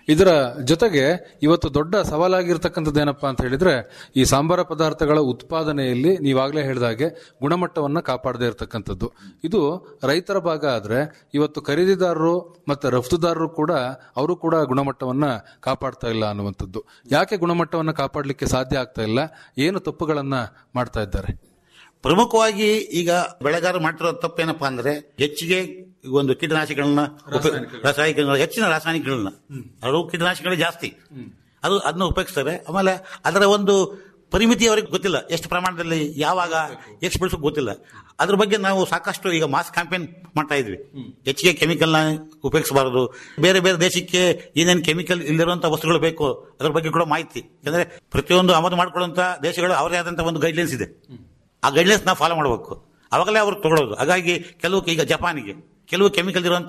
S5: ಇದರ ಜೊತೆಗೆ ಇವತ್ತು ದೊಡ್ಡ ಸವಾಲಾಗಿರ್ತಕ್ಕಂಥದ್ದು ಏನಪ್ಪಾ ಅಂತ ಹೇಳಿದ್ರೆ ಈ ಸಾಂಬಾರ ಪದಾರ್ಥಗಳ ಉತ್ಪಾದನೆಯಲ್ಲಿ ನೀವಾಗಲೇ ಹೇಳಿದಾಗೆ ಗುಣಮಟ್ಟವನ್ನ ಕಾಪಾಡದೇ ಇರತಕ್ಕಂಥದ್ದು ಇದು ರೈತರ ಭಾಗ ಆದ್ರೆ ಇವತ್ತು ಖರೀದಿದಾರರು ಮತ್ತೆ ರಫ್ತುದಾರರು ಕೂಡ ಅವರು ಕೂಡ ಗುಣಮಟ್ಟವನ್ನ ಕಾಪಾಡ್ತಾ ಇಲ್ಲ ಅನ್ನುವಂಥದ್ದು ಯಾಕೆ ಗುಣಮಟ್ಟವನ್ನ ಕಾಪಾಡಲಿಕ್ಕೆ ಸಾಧ್ಯ ಆಗ್ತಾ ಇಲ್ಲ ಏನು ತಪ್ಪುಗಳನ್ನ ಮಾಡ್ತಾ ಇದ್ದಾರೆ
S6: ಪ್ರಮುಖವಾಗಿ ಈಗ ಬೆಳೆಗಾರರು ಮಾಡ್ತಿರೋ ತಪ್ಪೇನಪ್ಪಾ ಅಂದ್ರೆ ಹೆಚ್ಚಿಗೆ ಒಂದು ಕೀಟನಾಶಕಗಳನ್ನ ಉಪ- ರಾಸಾಯನಿಕ ಹೆಚ್ಚಿನ ರಾಸಾಯನಿಕಗಳನ್ನ ಅದು ಕೀಟನಾಶಕಗಳೇ ಜಾಸ್ತಿ ಅದು ಅದನ್ನ ಉಪಯೋಗಿಸ್ತಾರೆ ಆಮೇಲೆ ಅದರ ಒಂದು ಪರಿಮಿತಿ ಅವರಿಗೆ ಗೊತ್ತಿಲ್ಲ ಎಷ್ಟು ಪ್ರಮಾಣದಲ್ಲಿ ಯಾವಾಗ ಎಷ್ಟು ಬೆಳೆಸೋಕೆ ಗೊತ್ತಿಲ್ಲ ಅದ್ರ ಬಗ್ಗೆ ನಾವು ಸಾಕಷ್ಟು ಈಗ ಮಾಸ್ ಕ್ಯಾಂಪೇನ್ ಮಾಡ್ತಾ ಇದ್ವಿ ಹೆಚ್ಚಿಗೆ ಕೆಮಿಕಲ್ನ ಉಪಯೋಗಿಸಬಾರದು ಬೇರೆ ಬೇರೆ ದೇಶಕ್ಕೆ ಏನೇನು ಕೆಮಿಕಲ್ ಇಲ್ಲಿರುವಂತಹ ವಸ್ತುಗಳು ಬೇಕು ಅದ್ರ ಬಗ್ಗೆ ಕೂಡ ಮಾಹಿತಿ ಯಾಕಂದ್ರೆ ಪ್ರತಿಯೊಂದು ಆಮದು ಮಾಡ್ಕೊಳ್ಳುವಂತ ದೇಶಗಳು ಅವರೇ ಆದಂತಹ ಒಂದು ಗೈಡ್ಲೈನ್ಸ್ ಇದೆ ಆ ಗೈಡ್ಲೈನ್ಸ್ ನಾವು ಫಾಲೋ ಮಾಡಬೇಕು ಅವಾಗಲೇ ಅವ್ರು ತಗೊಳ್ಳೋದು ಹಾಗಾಗಿ ಕೆಲವು ಈಗ ಜಪಾನಿಗೆ ಕೆಲವು ಕೆಮಿಕಲ್ ಇರುವಂತ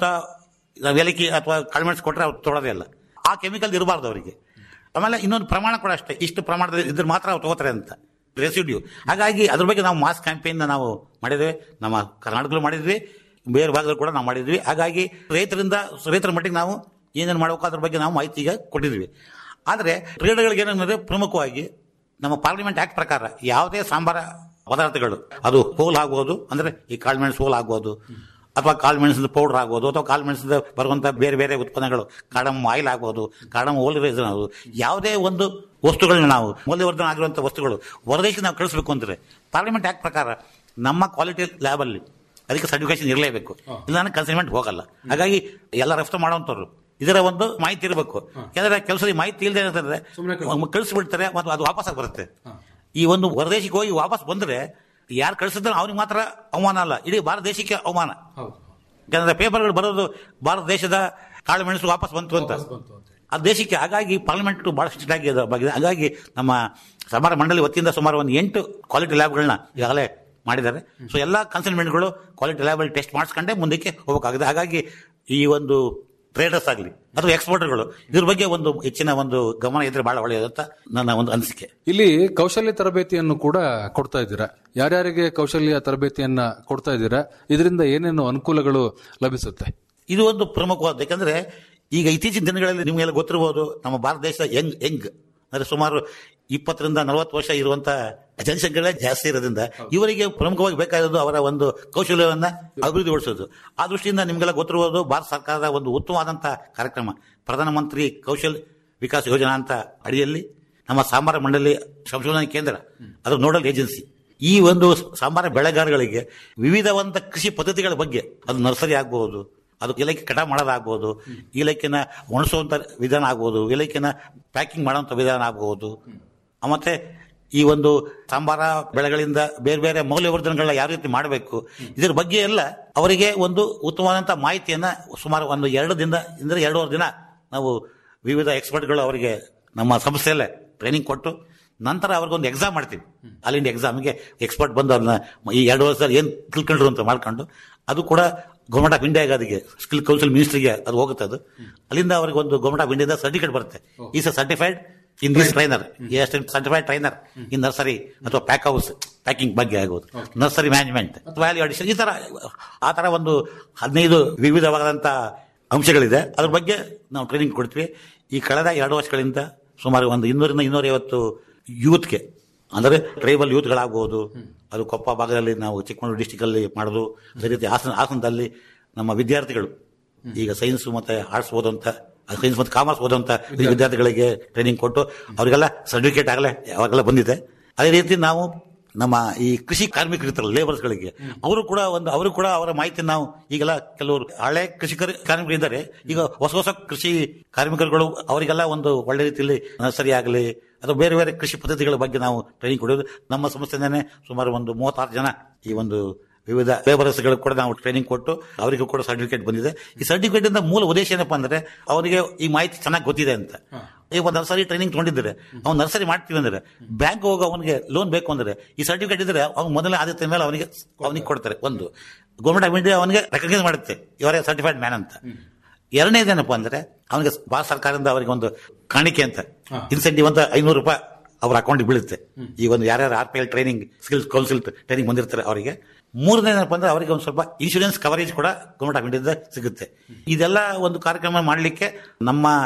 S6: ಏಲಕ್ಕಿ ಅಥವಾ ಕಾಳುಮೆಣಸು ಕೊಟ್ಟರೆ ಅವ್ರು ತೊಗೊಳೋದೇ ಇಲ್ಲ ಆ ಕೆಮಿಕಲ್ ಇರಬಾರ್ದು ಅವರಿಗೆ ಆಮೇಲೆ ಇನ್ನೊಂದು ಪ್ರಮಾಣ ಕೂಡ ಅಷ್ಟೇ ಇಷ್ಟು ಪ್ರಮಾಣದಲ್ಲಿ ಇದ್ರೆ ಮಾತ್ರ ಅವ್ರು ತಗೋತಾರೆ ಅಂತ ರೆಸಿಡ್ಯೂ ಹಾಗಾಗಿ ಅದ್ರ ಬಗ್ಗೆ ನಾವು ಮಾಸ್ ಕ್ಯಾಂಪೇನ್ ನಾವು ಮಾಡಿದ್ವಿ ನಮ್ಮ ಕರ್ನಾಟಕದಲ್ಲೂ ಮಾಡಿದ್ವಿ ಬೇರೆ ಭಾಗದಲ್ಲೂ ಕೂಡ ನಾವು ಮಾಡಿದ್ವಿ ಹಾಗಾಗಿ ರೈತರಿಂದ ರೈತರ ಮಟ್ಟಿಗೆ ನಾವು ಏನೇನು ಮಾಡಬೇಕು ಅದ್ರ ಬಗ್ಗೆ ನಾವು ಮಾಹಿತಿ ಈಗ ಕೊಟ್ಟಿದ್ವಿ ಆದರೆ ಟ್ರೇಡ್ಗಳಿಗೆ ಏನಂದ್ರೆ ಪ್ರಮುಖವಾಗಿ ನಮ್ಮ ಪಾರ್ಲಿಮೆಂಟ್ ಆಕ್ಟ್ ಪ್ರಕಾರ ಯಾವುದೇ ಸಾಂಬಾರ ಪದಾರ್ಥಗಳು ಅದು ಹೋಲ್ ಆಗ್ಬೋದು ಅಂದ್ರೆ ಈ ಕಾಳುಮೆಣಸು ಹೋಲ್ ಆಗ್ಬೋದು ಅಥವಾ ಕಾಳುಮೆಣಸಿನ ಪೌಡರ್ ಆಗ್ಬೋದು ಅಥವಾ ಕಾಳುಮೆಣಸಿಂದ ಬರುವಂತಹ ಬೇರೆ ಬೇರೆ ಉತ್ಪನ್ನಗಳು ಕಾಡಮ್ ಆಯಿಲ್ ಆಗ್ಬೋದು ಕಾಡಮ್ ಓಲ್ ರೇಸನ್ ಆಗ್ಬೋದು ಯಾವುದೇ ಒಂದು ವಸ್ತುಗಳನ್ನ ನಾವು ಮೌಲ್ಯವರ್ಧನ ಆಗಿರುವಂತಹ ವಸ್ತುಗಳು ಹೊರದೇಶಕ್ಕೆ ನಾವು ಕಳಿಸಬೇಕು ಅಂದ್ರೆ ಪಾರ್ಲಿಮೆಂಟ್ ಆಕ್ಟ್ ಪ್ರಕಾರ ನಮ್ಮ ಕ್ವಾಲಿಟಿ ಲ್ಯಾಬಲ್ಲಿ ಅದಕ್ಕೆ ಸರ್ಟಿಫಿಕೇಶನ್ ಇರಲೇಬೇಕು ಇಲ್ಲ ಕನ್ಸೈನ್ಮೆಂಟ್ ಹೋಗಲ್ಲ ಹಾಗಾಗಿ ಎಲ್ಲ ರಫ್ತು ಮಾಡುವಂತವ್ರು ಇದರ ಒಂದು ಮಾಹಿತಿ ಇರಬೇಕು ಯಾಕಂದ್ರೆ ಕೆಲಸದ ಮಾಹಿತಿ ಇಲ್ಲದೆ ಏನಂತಂದ್ರೆ ಕಳಿಸ್ಬಿಡ್ತಾರೆ ಮತ್ತು ಅದು ವಾಪಸ್ ಆಗಿ ಬರುತ್ತೆ ಈ ಒಂದು ಹೊರದೇಶಕ್ಕೆ ಹೋಗಿ ವಾಪಸ್ ಬಂದ್ರೆ ಯಾರು ಕಳಿಸಿದ್ರೆ ಅವ್ನಿಗೆ ಮಾತ್ರ ಅವಮಾನ ಅಲ್ಲ ಇಡೀ ಭಾರತ ದೇಶಕ್ಕೆ ಅವಮಾನ ಯಾಕಂದ್ರೆ ಪೇಪರ್ಗಳು ಬರೋದು ಭಾರತ ದೇಶದ ಕಾಳುಮೆಣಸು ವಾಪಸ್ ಬಂತು ಅಂತ ಆ ದೇಶಕ್ಕೆ ಹಾಗಾಗಿ ಪಾರ್ಲಿಮೆಂಟ್ ಬಹಳ ಸ್ಟ್ರಿಕ್ಟ್ ಆಗಿ ಅದ್ರ ಬಗ್ಗೆ ಹಾಗಾಗಿ ನಮ್ಮ ಸಮಾರ ಮಂಡಳಿ ವತಿಯಿಂದ ಸುಮಾರು ಒಂದು ಎಂಟು ಕ್ವಾಲಿಟಿ ಲ್ಯಾಬ್ಗಳನ್ನ ಈಗಾಗಲೇ ಮಾಡಿದ್ದಾರೆ ಸೊ ಎಲ್ಲ ಕನ್ಸಲ್ಮೆಂಟ್ಗಳು ಕ್ವಾಲಿಟಿ ಲ್ಯಾಬಲ್ಲಿ ಟೆಸ್ಟ್ ಮಾಡಿಸ್ಕೊಂಡೇ ಮುಂದಕ್ಕೆ ಹೋಗಬೇಕಾಗಿದೆ ಹಾಗಾಗಿ ಈ ಒಂದು ಟ್ರೇಡರ್ಸ್ ಆಗಲಿ ಅಥವಾ ಎಕ್ಸ್ಪೋರ್ಟರ್ಗಳು ಇದ್ರ ಬಗ್ಗೆ ಒಂದು ಹೆಚ್ಚಿನ ಒಂದು ಗಮನ ಇದ್ರೆ ಬಹಳ ಒಳ್ಳೆಯದು ಅಂತ ನನ್ನ ಒಂದು ಅನಿಸಿಕೆ
S5: ಇಲ್ಲಿ ಕೌಶಲ್ಯ ತರಬೇತಿಯನ್ನು ಕೂಡ ಕೊಡ್ತಾ ಇದ್ದೀರಾ ಯಾರ್ಯಾರಿಗೆ ಕೌಶಲ್ಯ ತರಬೇತಿಯನ್ನ ಕೊಡ್ತಾ ಇದ್ದೀರಾ ಇದರಿಂದ ಏನೇನು ಅನುಕೂಲಗಳು ಲಭಿಸುತ್ತೆ
S6: ಇದು ಒಂದು ಪ್ರಮುಖವಾದ ಯಾಕಂದ್ರೆ ಈಗ ಇತ್ತೀಚಿನ ದಿನಗಳಲ್ಲಿ ನಿಮಗೆಲ್ಲ ಗೊತ್ತಿರಬಹುದು ನಮ್ಮ ಭಾರತ ದೇಶ ಯಂಗ್ ಯಂಗ್ ಅಂದ್ರೆ ಸುಮಾರು ಇಪ್ಪತ್ತರಿಂದ ನಲವತ್ತು ವರ್ಷ ಇರುವಂತ ಜನಸಂಖ್ಯೆಗಳೇ ಜಾಸ್ತಿ ಇರೋದ್ರಿಂದ ಇವರಿಗೆ ಪ್ರಮುಖವಾಗಿ ಬೇಕಾಗಿರೋದು ಅವರ ಒಂದು ಕೌಶಲ್ಯವನ್ನ ಅಭಿವೃದ್ಧಿಗೊಳಿಸೋದು ಆ ದೃಷ್ಟಿಯಿಂದ ನಿಮಗೆಲ್ಲ ಗೊತ್ತಿರಬಹುದು ಭಾರತ ಸರ್ಕಾರದ ಒಂದು ಉತ್ತಮವಾದಂತಹ ಕಾರ್ಯಕ್ರಮ ಪ್ರಧಾನಮಂತ್ರಿ ಕೌಶಲ್ ವಿಕಾಸ್ ಯೋಜನಾ ಅಂತ ಅಡಿಯಲ್ಲಿ ನಮ್ಮ ಸಾಂಬಾರ ಮಂಡಳಿ ಸಂಶೋಧನಾ ಕೇಂದ್ರ ಅದು ನೋಡಲ್ ಏಜೆನ್ಸಿ ಈ ಒಂದು ಸಾಂಬಾರ ಬೆಳೆಗಾರಗಳಿಗೆ ವಿವಿಧವಂತ ಕೃಷಿ ಪದ್ಧತಿಗಳ ಬಗ್ಗೆ ಅದು ನರ್ಸರಿ ಆಗಬಹುದು ಅದು ಏಲಕ್ಕಿ ಕಟಾವು ಮಾಡೋದಾಗ್ಬೋದು ಏಲಕ್ಕಿನ ಒಣಸುವಂತ ವಿಧಾನ ಆಗ್ಬೋದು ಏಲಕ್ಕಿನ ಪ್ಯಾಕಿಂಗ್ ಮಾಡುವಂತ ವಿಧಾನ ಆಗ್ಬೋದು ಮತ್ತೆ ಈ ಒಂದು ಸಾಂಬಾರ ಬೆಳೆಗಳಿಂದ ಬೇರೆ ಬೇರೆ ಮೌಲ್ಯವರ್ಧನೆಗಳನ್ನ ಯಾವ ರೀತಿ ಮಾಡಬೇಕು ಇದರ ಬಗ್ಗೆ ಎಲ್ಲ ಅವರಿಗೆ ಒಂದು ಉತ್ತಮವಾದಂತ ಮಾಹಿತಿಯನ್ನ ಸುಮಾರು ಒಂದು ಎರಡು ದಿನ ಅಂದ್ರೆ ಎರಡೂವರೆ ದಿನ ನಾವು ವಿವಿಧ ಎಕ್ಸ್ಪರ್ಟ್ಗಳು ಅವರಿಗೆ ನಮ್ಮ ಸಂಸ್ಥೆಯಲ್ಲೇ ಟ್ರೈನಿಂಗ್ ಕೊಟ್ಟು ನಂತರ ಅವ್ರಿಗೊಂದು ಎಕ್ಸಾಮ್ ಮಾಡ್ತೀವಿ ಅಲ್ಲಿಂದ ಎಕ್ಸಾಮ್ಗೆ ಎಕ್ಸ್ಪರ್ಟ್ ಬಂದು ಅದನ್ನ ಈ ಎರಡು ವರ್ಷದಲ್ಲಿ ಏನು ತಿಳ್ಕೊಂಡ್ರು ಅಂತ ಮಾಡ್ಕೊಂಡು ಅದು ಕೂಡ ಗೌರ್ಮೆಂಟ್ ಆಫ್ ಇಂಡಿಯಾಗೆ ಅದಕ್ಕೆ ಸ್ಕಿಲ್ ಕೌನ್ಸಿಲ್ ಮಿನಿಸ್ಟ್ರಿಗೆ ಅದು ಹೋಗುತ್ತೆ ಅದು ಅಲ್ಲಿಂದ ಅವ್ರಿಗೆ ಒಂದು ಗೌರ್ಮೆಂಟ್ ಆಫ್ ಇಂಡಿಯಾದ ಸರ್ಟಿಫಿಕೇಟ್ ಬರುತ್ತೆ is certified in this trainer certified trainer in nursery ಅಥವಾ ಪ್ಯಾಕ್ ಹೌಸ್ ಪ್ಯಾಕಿಂಗ್ ಬಗ್ಗೆ ಆಗೋದು ನರ್ಸರಿ ಮ್ಯಾನೇಜ್ಮೆಂಟ್ ವ್ಯಾಲ್ಯೂ ಅಡಿಷನ್ ಈ ತರ ಆ ತರ ಒಂದು ಹದಿನೈದು ವಿವಿಧವಾದಂತ ಅಂಶಗಳಿದೆ ಅದ್ರ ಬಗ್ಗೆ ನಾವು ಟ್ರೈನಿಂಗ್ ಕೊಡ್ತೀವಿ ಈ ಕಳೆದ ಎರಡು ವರ್ಷಗಳಿಂದ ಸುಮಾರು ಒಂದು ಇನ್ನೂರಿಂದ ಇನ್ನೂರೈವತ್ತು ಯೂತ್ಗೆ ಅಂದರೆ ಟ್ರೈಬಲ್ ಯೂತ್ಗಳಾಗಬಹುದು ಅದು ಕೊಪ್ಪ ಭಾಗದಲ್ಲಿ ನಾವು ಚಿಕ್ಕಮಗಳೂರು ಡಿಸ್ಟಿಕ್ ಅಲ್ಲಿ ಮಾಡೋದು ಅದೇ ರೀತಿ ಹಾಸನ ಹಾಸನದಲ್ಲಿ ನಮ್ಮ ವಿದ್ಯಾರ್ಥಿಗಳು ಈಗ ಸೈನ್ಸ್ ಮತ್ತೆ ಆರ್ಟ್ಸ್ ಓದುವಂತ ಸೈನ್ಸ್ ಮತ್ತು ಕಾಮರ್ಸ್ ಓದುವಂತ ವಿದ್ಯಾರ್ಥಿಗಳಿಗೆ ಟ್ರೈನಿಂಗ್ ಕೊಟ್ಟು ಅವರಿಗೆಲ್ಲ ಸರ್ಟಿಫಿಕೇಟ್ ಆಗಲೇ ಯಾವಾಗೆಲ್ಲ ಬಂದಿದೆ ಅದೇ ರೀತಿ ನಾವು ನಮ್ಮ ಈ ಕೃಷಿ ಕಾರ್ಮಿಕರು ಇರ್ತಾರಲ್ಲ ಲೇಬರ್ಸ್ಗಳಿಗೆ ಅವರು ಕೂಡ ಒಂದು ಅವರು ಕೂಡ ಅವರ ಮಾಹಿತಿ ನಾವು ಈಗೆಲ್ಲ ಕೆಲವರು ಹಳೆ ಕೃಷಿಕರು ಕಾರ್ಮಿಕರು ಇದ್ದಾರೆ ಈಗ ಹೊಸ ಹೊಸ ಕೃಷಿ ಕಾರ್ಮಿಕರುಗಳು ಅವರಿಗೆಲ್ಲ ಒಂದು ಒಳ್ಳೆ ರೀತಿಯಲ್ಲಿ ನರ್ಸರಿ ಆಗಲಿ ಅಥವಾ ಬೇರೆ ಬೇರೆ ಕೃಷಿ ಪದ್ಧತಿಗಳ ಬಗ್ಗೆ ನಾವು ಟ್ರೈನಿಂಗ್ ಕೊಡೋದು ನಮ್ಮ ಸಂಸ್ಥೆಯಿಂದನೇ ಸುಮಾರು ಒಂದು ಮೂವತ್ತಾರು ಜನ ಈ ಒಂದು ವಿವಿಧ ಲೇಬರ್ಸ್ಗಳು ಕೂಡ ನಾವು ಟ್ರೈನಿಂಗ್ ಕೊಟ್ಟು ಅವರಿಗೂ ಕೂಡ ಸರ್ಟಿಫಿಕೇಟ್ ಬಂದಿದೆ ಈ ಸರ್ಟಿಫಿಕೇಟ್ ಇಂದ ಮೂಲ ಉದ್ದೇಶ ಏನಪ್ಪಾ ಅಂದ್ರೆ ಅವನಿಗೆ ಈ ಮಾಹಿತಿ ಚೆನ್ನಾಗಿ ಗೊತ್ತಿದೆ ಅಂತ ಈಗ ಒಂದು ನರ್ಸರಿ ಟ್ರೈನಿಂಗ್ ತಗೊಂಡಿದ್ದಾರೆ ಅವ್ನು ನರ್ಸರಿ ಮಾಡ್ತೀವಿ ಅಂದ್ರೆ ಬ್ಯಾಂಕ್ ಹೋಗಿ ಅವನಿಗೆ ಲೋನ್ ಬೇಕು ಅಂದ್ರೆ ಈ ಸರ್ಟಿಫಿಕೇಟ್ ಇದ್ರೆ ಅವ್ನು ಮೊದಲನೇ ಆದ್ಯತೆ ಮೇಲೆ ಅವನಿಗೆ ಅವನಿಗೆ ಕೊಡ್ತಾರೆ ಒಂದು ಗೌರ್ಮೆಂಟ್ ಆಫ್ ಇಂಡಿಯಾ ಅವನಿಗೆ ರೆಕಗ್ನೈಸ್ ಮಾಡುತ್ತೆ ಇವರೇ ಸರ್ಟಿಫೈಡ್ ಮ್ಯಾನ್ ಅಂತ ಎರಡನೇದೇನಪ್ಪ ಅಂದ್ರೆ ಅವನಿಗೆ ಭಾರತ ಸರ್ಕಾರದಿಂದ ಅವರಿಗೆ ಒಂದು ಕಾಣಿಕೆ ಅಂತ ಇನ್ಸೆಂಟಿವ್ ಅಂತ ಐನೂರು ರೂಪಾಯಿ ಅವ್ರ ಅಕೌಂಟ್ಗೆ ಬೀಳುತ್ತೆ ಈ ಒಂದು ಯಾರ್ಯಾರು R P L training skills council training ಬಂದಿರ್ತಾರೆ ಅವರಿಗೆ ಮೂರನೇ ಏನಪ್ಪ ಅಂದ್ರೆ ಅವರಿಗೆ ಒಂದು ಸ್ವಲ್ಪ ಇನ್ಶೂರೆನ್ಸ್ ಕವರೇಜ್ ಕೂಡ ಗೌರ್ಮೆಂಟ್ ಆಫ್ ಇಂಡಿಯಾದ ಸಿಗುತ್ತೆ ಇದೆಲ್ಲ ಒಂದು ಕಾರ್ಯಕ್ರಮ ಮಾಡಲಿಕ್ಕೆ ನಮ್ಮ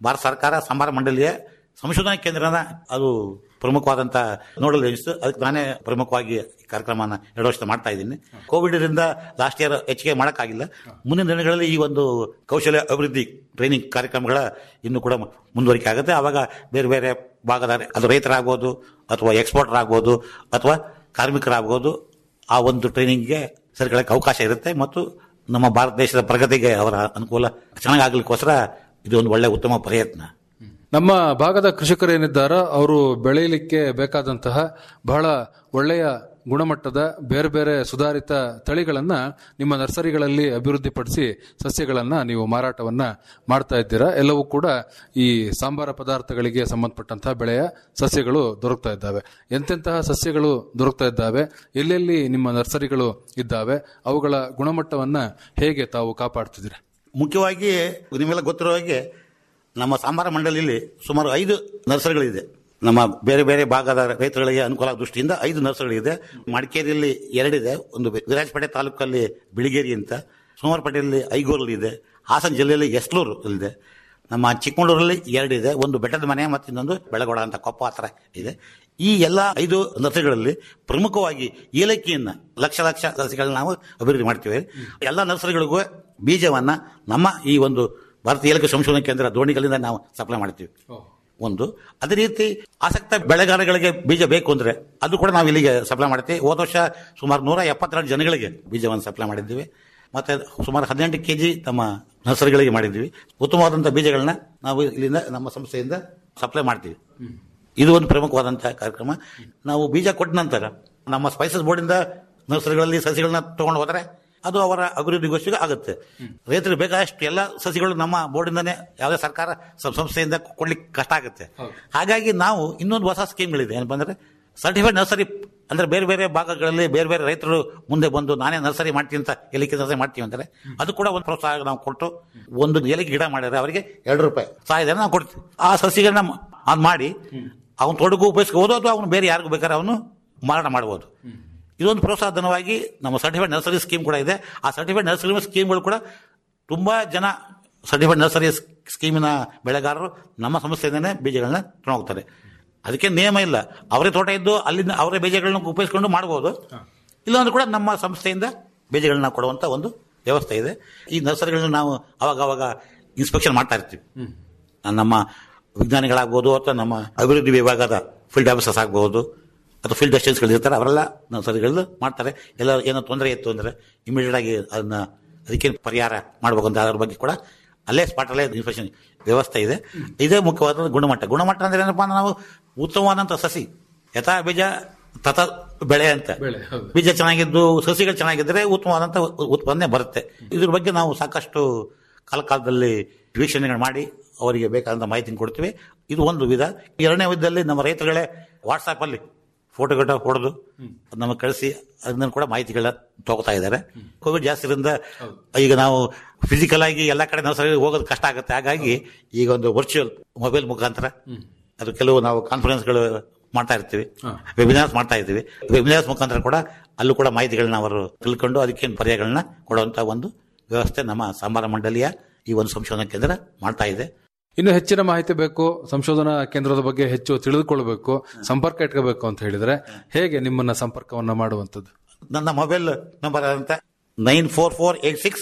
S6: ಭಾರತ ಸರ್ಕಾರ ಸಂಬಾರ ಮಂಡಳಿಯ ಸಂಶೋಧನಾ ಕೇಂದ್ರನ ಅದು ಪ್ರಮುಖವಾದಂತ ನೋಡಲು ಏಜೆನ್ಸಿ ಅದಕ್ಕೆ ನಾನೇ ಪ್ರಮುಖವಾಗಿ ಈ ಕಾರ್ಯಕ್ರಮನ ಎರಡು ವರ್ಷ ಮಾಡ್ತಾ ಇದ್ದೀನಿ ಕೋವಿಡ್ ಇಂದ ಲಾಸ್ಟ್ ಇಯರ್ ಹೆಚ್ಚಿಗೆ ಮಾಡೋಕ್ಕಾಗಿಲ್ಲ ಮುಂದಿನ ದಿನಗಳಲ್ಲಿ ಈ ಒಂದು ಕೌಶಲ್ಯ ಅಭಿವೃದ್ಧಿ ಟ್ರೈನಿಂಗ್ ಕಾರ್ಯಕ್ರಮಗಳ ಇನ್ನೂ ಕೂಡ ಮುಂದುವರಿಕೆ ಆಗುತ್ತೆ ಆವಾಗ ಬೇರೆ ಬೇರೆ ಭಾಗದ ಅದು ರೈತರಾಗ್ಬೋದು ಅಥವಾ ಎಕ್ಸ್ಪೋರ್ಟರ್ ಆಗ್ಬೋದು ಅಥವಾ ಕಾರ್ಮಿಕರಾಗ್ಬೋದು ಆ ಒಂದು ಟ್ರೈನಿಂಗ್ಗೆ ಸೇರ್ಕೊಳ್ಳೋಕೆ ಅವಕಾಶ ಇರುತ್ತೆ ಮತ್ತು ನಮ್ಮ ಭಾರತ ದೇಶದ ಪ್ರಗತಿಗೆ ಅವರ ಅನುಕೂಲ ಚೆನ್ನಾಗಾಗ್ಲಿಕ್ಕೋಸ್ಕರ ಇದು ಒಂದು ಒಳ್ಳೆ ಉತ್ತಮ ಪ್ರಯತ್ನ
S5: ನಮ್ಮ ಭಾಗದ ಕೃಷಿಕರು ಏನಿದ್ದಾರೋ ಅವರು ಬೆಳೆಯಲಿಕ್ಕೆ ಬೇಕಾದಂತಹ ಬಹಳ ಒಳ್ಳೆಯ ಗುಣಮಟ್ಟದ ಬೇರೆ ಬೇರೆ ಸುಧಾರಿತ ತಳಿಗಳನ್ನ ನಿಮ್ಮ ನರ್ಸರಿಗಳಲ್ಲಿ ಅಭಿವೃದ್ಧಿಪಡಿಸಿ ಸಸ್ಯಗಳನ್ನ ನೀವು ಮಾರಾಟವನ್ನ ಮಾಡ್ತಾ ಇದ್ದೀರಾ ಎಲ್ಲವೂ ಕೂಡ ಈ ಸಾಂಬಾರ ಪದಾರ್ಥಗಳಿಗೆ ಸಂಬಂಧಪಟ್ಟಂತಹ ಬೆಳೆಯ ಸಸ್ಯಗಳು ದೊರಕ್ತಾ ಇದ್ದಾವೆ ಎಂತೆಂತಹ ಸಸ್ಯಗಳು ದೊರಕ್ತಾ ಇದ್ದಾವೆ ಎಲ್ಲೆಲ್ಲಿ ನಿಮ್ಮ ನರ್ಸರಿಗಳು ಇದ್ದಾವೆ ಅವುಗಳ ಗುಣಮಟ್ಟವನ್ನ ಹೇಗೆ ತಾವು ಕಾಪಾಡ್ತಿದ್ದೀರಾ
S6: ಮುಖ್ಯವಾಗಿ ನಿಮ್ಮೆಲ್ಲ ಗೊತ್ತಿರೋ ಹಾಗೆ ನಮ್ಮ ಸಾಂಬಾರ ಮಂಡಳಿಯಲ್ಲಿ ಸುಮಾರು ಐದು ನರ್ಸರಿಗಳಿದೆ ನಮ್ಮ ಬೇರೆ ಬೇರೆ ಭಾಗದ ರೈತರಿಗೆ ಅನುಕೂಲ ದೃಷ್ಟಿಯಿಂದ ಐದು ನರ್ಸರಿಗಳಿದೆ ಮಡಿಕೇರಿಯಲ್ಲಿ ಎರಡಿದೆ ಒಂದು ವಿರಾಜಪೇಟೆ ತಾಲೂಕಲ್ಲಿ ಬಿಳಿಗೇರಿ ಅಂತ ಸೋಮವಾರಪೇಟೆಯಲ್ಲಿ ಐಗೋರಲ್ಲಿ ಇದೆ ಹಾಸನ ಜಿಲ್ಲೆಯಲ್ಲಿ ಎಸ್ಲೂರು ಇದೆ ನಮ್ಮ ಚಿಕ್ಕಮಗಳೂರಲ್ಲಿ ಎರಡಿದೆ ಒಂದು ಬೆಟ್ಟದ ಮನೆ ಮತ್ತು ಇನ್ನೊಂದು ಬೆಳಗೊಳ ಅಂತ ಕೊಪ್ಪ ಹತ್ರ ಇದೆ ಈ ಎಲ್ಲ ಐದು ನರ್ಸರಿಗಳಲ್ಲಿ ಪ್ರಮುಖವಾಗಿ ಏಲಕ್ಕಿಯನ್ನ ಲಕ್ಷ ಲಕ್ಷ ಸಸಿಗಳನ್ನ ನಾವು ಅಭಿವೃದ್ಧಿ ಮಾಡ್ತೀವಿ ಎಲ್ಲ ನರ್ಸರಿಗಳಿಗೂ ಬೀಜವನ್ನ ನಮ್ಮ ಈ ಒಂದು ಭಾರತೀಯ ಏಲಕ್ಕಿ ಸಂಶೋಧನಾ ಕೇಂದ್ರ ದೋಣಿಗಳಿಂದ ನಾವು ಸಪ್ಲೈ ಮಾಡ್ತೀವಿ ಒಂದು ಅದೇ ರೀತಿ ಆಸಕ್ತ ಬೆಳೆಗಾರಗಳಿಗೆ ಬೀಜ ಬೇಕು ಅಂದ್ರೆ ಅದು ಕೂಡ ನಾವು ಇಲ್ಲಿಗೆ ಸಪ್ಲೈ ಮಾಡ್ತೀವಿ ಹೋದ ವರ್ಷ ಸುಮಾರು ನೂರ ಎಪ್ಪತ್ತೆರಡು ಜನಗಳಿಗೆ ಬೀಜವನ್ನು ಸಪ್ಲೈ ಮಾಡಿದ್ದೀವಿ ಮತ್ತೆ ಸುಮಾರು ಹದಿನೆಂಟು ಕೆಜಿ ನಮ್ಮ ನರ್ಸರಿಗಳಿಗೆ ಮಾಡಿದ್ದೀವಿ ಉತ್ತಮವಾದಂತಹ ಬೀಜಗಳನ್ನ ನಾವು ಇಲ್ಲಿಂದ ನಮ್ಮ ಸಂಸ್ಥೆಯಿಂದ ಸಪ್ಲೈ ಮಾಡ್ತೀವಿ ಇದು ಒಂದು ಪ್ರಮುಖವಾದಂತಹ ಕಾರ್ಯಕ್ರಮ ನಾವು ಬೀಜ ಕೊಟ್ಟ ನಂತರ ನಮ್ಮ ಸ್ಪೈಸಸ್ ಬೋರ್ಡಿಂದ ನರ್ಸರಿಗಳಲ್ಲಿ ಸಸಿಗಳನ್ನ ತಗೊಂಡು ಹೋದರೆ ಅದು ಅವರ ಅಭಿವೃದ್ಧಿಗೋಷ್ಠಿಗೆ ಆಗುತ್ತೆ ರೈತರಿಗೆ ಬೇಕಾದಷ್ಟು ಎಲ್ಲ ಸಸಿಗಳು ನಮ್ಮ ಬೋರ್ಡಿಂದಾನೇ ಯಾವುದೇ ಸರ್ಕಾರ ಸಂ- ಸಂಸ್ಥೆಯಿಂದ ಕೊಡ್ಲಿಕ್ಕೆ ಕಷ್ಟ ಆಗುತ್ತೆ ಹಾಗಾಗಿ ನಾವು ಇನ್ನೊಂದು ಹೊಸ ಸ್ಕೀಮ್ಗಳಿದೆ ಏನಪ್ಪ ಅಂದ್ರೆ ಸರ್ಟಿಫೈಡ್ ನರ್ಸರಿ ಅಂದ್ರೆ ಬೇರೆ ಬೇರೆ ಭಾಗಗಳಲ್ಲಿ ಬೇರೆ ಬೇರೆ ರೈತರು ಮುಂದೆ ಬಂದು ನಾನೇ ನರ್ಸರಿ ಮಾಡ್ತೀನಿ ಅಂತ ಏಲಕ್ಕಿ ನರ್ಸರಿ ಮಾಡ್ತೀವಿ ಅಂತಾರೆ ಅದು ಕೂಡ ಒಂದು ಪ್ರೋತ್ಸಾಹ ನಾವು ಕೊಟ್ಟು ಒಂದು ಏಲಕ್ಕಿ ಗಿಡ ಮಾಡಿದ್ರೆ ಅವರಿಗೆ ಎರಡು ರೂಪಾಯಿ ಸಹಾಯಧನ ನಾವು ಕೊಡ್ತೀವಿ ಆ ಸಸಿಗಳನ್ನ ಮ- ಅದ್ ಮಾಡಿ ಅವನು ತೊಡಗು ಉಪಯೋಗಿಸ್ಕೋಬೋದು ಅಥವಾ ಅವನು ಬೇರೆ ಯಾರಿಗೂ ಬೇಕಾದ್ರೆ ಅವನು ಮಾರಾಟ ಮಾಡ್ಬೋದು ಇದೊಂದು ಪ್ರೋತ್ಸಾಹ ಧನವಾಗಿ ನಮ್ಮ ಸರ್ಟಿಫೈಡ್ ನರ್ಸರಿ ಸ್ಕೀಮ್ ಕೂಡ ಇದೆ ಆ ಸರ್ಟಿಫೈಡ್ ನರ್ಸರಿ ಸ್ಕೀಮ್ಗಳು ಕೂಡ ತುಂಬಾ ಜನ ಸರ್ಟಿಫೈಡ್ ನರ್ಸರಿ ಸ್ಕೀಮಿನ ಬೆಳೆಗಾರರು ನಮ್ಮ ಸಂಸ್ಥೆಯಿಂದನೇ ಬೀಜಗಳನ್ನ ತಗೊಂಡು ಹೋಗ್ತಾರೆ ಅದಕ್ಕೆ ನಿಯಮ ಇಲ್ಲ ಅವರೇ ತೋಟ ಇದ್ದು ಅಲ್ಲಿಂದ ಅವರೇ ಬೀಜಗಳನ್ನ ಉಪಯೋಗಿಸ್ಕೊಂಡು ಮಾಡ್ಬೋದು ಇಲ್ಲಾಂದ್ರೂ ಕೂಡ ನಮ್ಮ ಸಂಸ್ಥೆಯಿಂದ ಬೀಜಗಳನ್ನ ಕೊಡುವಂತ ಒಂದು ವ್ಯವಸ್ಥೆ ಇದೆ ಈ ನರ್ಸರಿಗಳನ್ನ ನಾವು ಅವಾಗ ಅವಾಗ ಇನ್ಸ್ಪೆಕ್ಷನ್ ಮಾಡ್ತಾ ಇರ್ತೀವಿ ನಮ್ಮ ವಿಜ್ಞಾನಿಗಳಾಗ್ಬೋದು ಅಥವಾ ನಮ್ಮ ಅಭಿವೃದ್ಧಿ ವಿಭಾಗದ ಫೀಲ್ಡ್ ಆಫೀಸರ್ಸ್ ಆಗ್ಬೋದು ಅಥವಾ ಫೀಲ್ಡ್ ಅಸಿಸ್ಟೆಂಟ್ಸ್ಗಳು ಇರ್ತಾರೆ ಅವರೆಲ್ಲ ನರ್ಸರಿಗಳು ಮಾಡ್ತಾರೆ ಎಲ್ಲ ಏನೋ ತೊಂದರೆ ಇತ್ತು ಅಂದ್ರೆ ಇಮಿಡಿಯೇಟ್ ಆಗಿ ಅದನ್ನ ಅದಕ್ಕೆ ಪರಿಹಾರ ಮಾಡಬೇಕು ಅಂತ ಅದ್ರ ಬಗ್ಗೆ ಕೂಡ ಅಲ್ಲೇ ಸ್ಪಾಟಲ್ಲೇ ಇನ್ಫೆಕ್ಷನ್ ವ್ಯವಸ್ಥೆ ಇದೆ ಇದೇ ಮುಖ್ಯವಾದ ಗುಣಮಟ್ಟ ಗುಣಮಟ್ಟ ಅಂದ್ರೆ ಏನಪ್ಪಾ ಅಂದ್ರೆ ನಾವು ಉತ್ತಮವಾದಂಥ ಸಸಿ ಯಥಾ ಬೀಜ ತಥ ಬೆಳೆ ಅಂತ
S5: ಬೆಳೆ, ಹೌದು.
S6: ಬೀಜ ಚೆನ್ನಾಗಿದ್ದು ಸಸಿಗಳು ಚೆನ್ನಾಗಿದ್ದರೆ ಉತ್ತಮವಾದಂಥ ಉ- ಉತ್ಪಾದನೆ ಬರುತ್ತೆ ಇದ್ರ ಬಗ್ಗೆ ನಾವು ಸಾಕಷ್ಟು ಕಾಲ ಕಾಲದಲ್ಲಿ ವೀಕ್ಷಣೆಗಳು ಮಾಡಿ ಅವರಿಗೆ ಬೇಕಾದಂಥ ಮಾಹಿತಿ ಕೊಡ್ತೀವಿ ಇದು ಒಂದು ವಿಧ ಎರಡನೇ ವಿಧದಲ್ಲಿ ನಮ್ಮ ರೈತರುಗಳೇ ವಾಟ್ಸಾಪ್ ಅಲ್ಲಿ ಫೋಟೋಗಿಟ ಹೊಡೆದು ನಮಗೆ ಕಳಿಸಿ ಅದನ್ನ ಕೂಡ ಮಾಹಿತಿಗಳನ್ನ ತಗೋತಾ ಇದ್ದಾರೆ ಕೋವಿಡ್ ಜಾಸ್ತಿ ಇರೋದ್ರಿಂದ ಈಗ ನಾವು ಫಿಸಿಕಲ್ ಆಗಿ ಎಲ್ಲ ಕಡೆ ನಾವು ಸರಿ ಹೋಗೋದು ಕಷ್ಟ ಆಗುತ್ತೆ ಹಾಗಾಗಿ ಈಗ ಒಂದು ವರ್ಚುವಲ್ ಮೊಬೈಲ್ ಮುಖಾಂತರ ಅದು ಕೆಲವು ನಾವು ಕಾನ್ಫರೆನ್ಸ್ಗಳು ಮಾಡ್ತಾ ಇರ್ತೀವಿ ವೆಬಿನಾರ್ಸ್ ಮಾಡ್ತಾ ಇರ್ತೀವಿ ವೆಬಿನಾರ್ಸ್ ಮುಖಾಂತರ ಕೂಡ ಅಲ್ಲೂ ಕೂಡ ಮಾಹಿತಿಗಳನ್ನ ಅವರು ತಿಳ್ಕೊಂಡು ಅದಕ್ಕೇನು ಪರ್ಯಾಯಗಳನ್ನ ಕೊಡುವಂತ ಒಂದು ವ್ಯವಸ್ಥೆ ನಮ್ಮ ಸಂಬಾರ ಮಂಡಳಿಯ ಈ ಒಂದು ಸಂಶೋಧನಾ ಕೇಂದ್ರ ಮಾಡ್ತಾ ಇದೆ
S5: ಇನ್ನು ಹೆಚ್ಚಿನ ಮಾಹಿತಿ ಬೇಕು ಸಂಶೋಧನಾ ಕೇಂದ್ರದ ಬಗ್ಗೆ ಹೆಚ್ಚು ತಿಳಿದುಕೊಳ್ಬೇಕು ಸಂಪರ್ಕ ಇಟ್ಕೋಬೇಕು ಅಂತ ಹೇಳಿದ್ರೆ ಹೇಗೆ ನಿಮ್ಮನ್ನ ಸಂಪರ್ಕವನ್ನ ಮಾಡುವಂತದ್ದು
S6: ನನ್ನ ಮೊಬೈಲ್ ನಂಬರ್ ಅಂತ nine four four eight six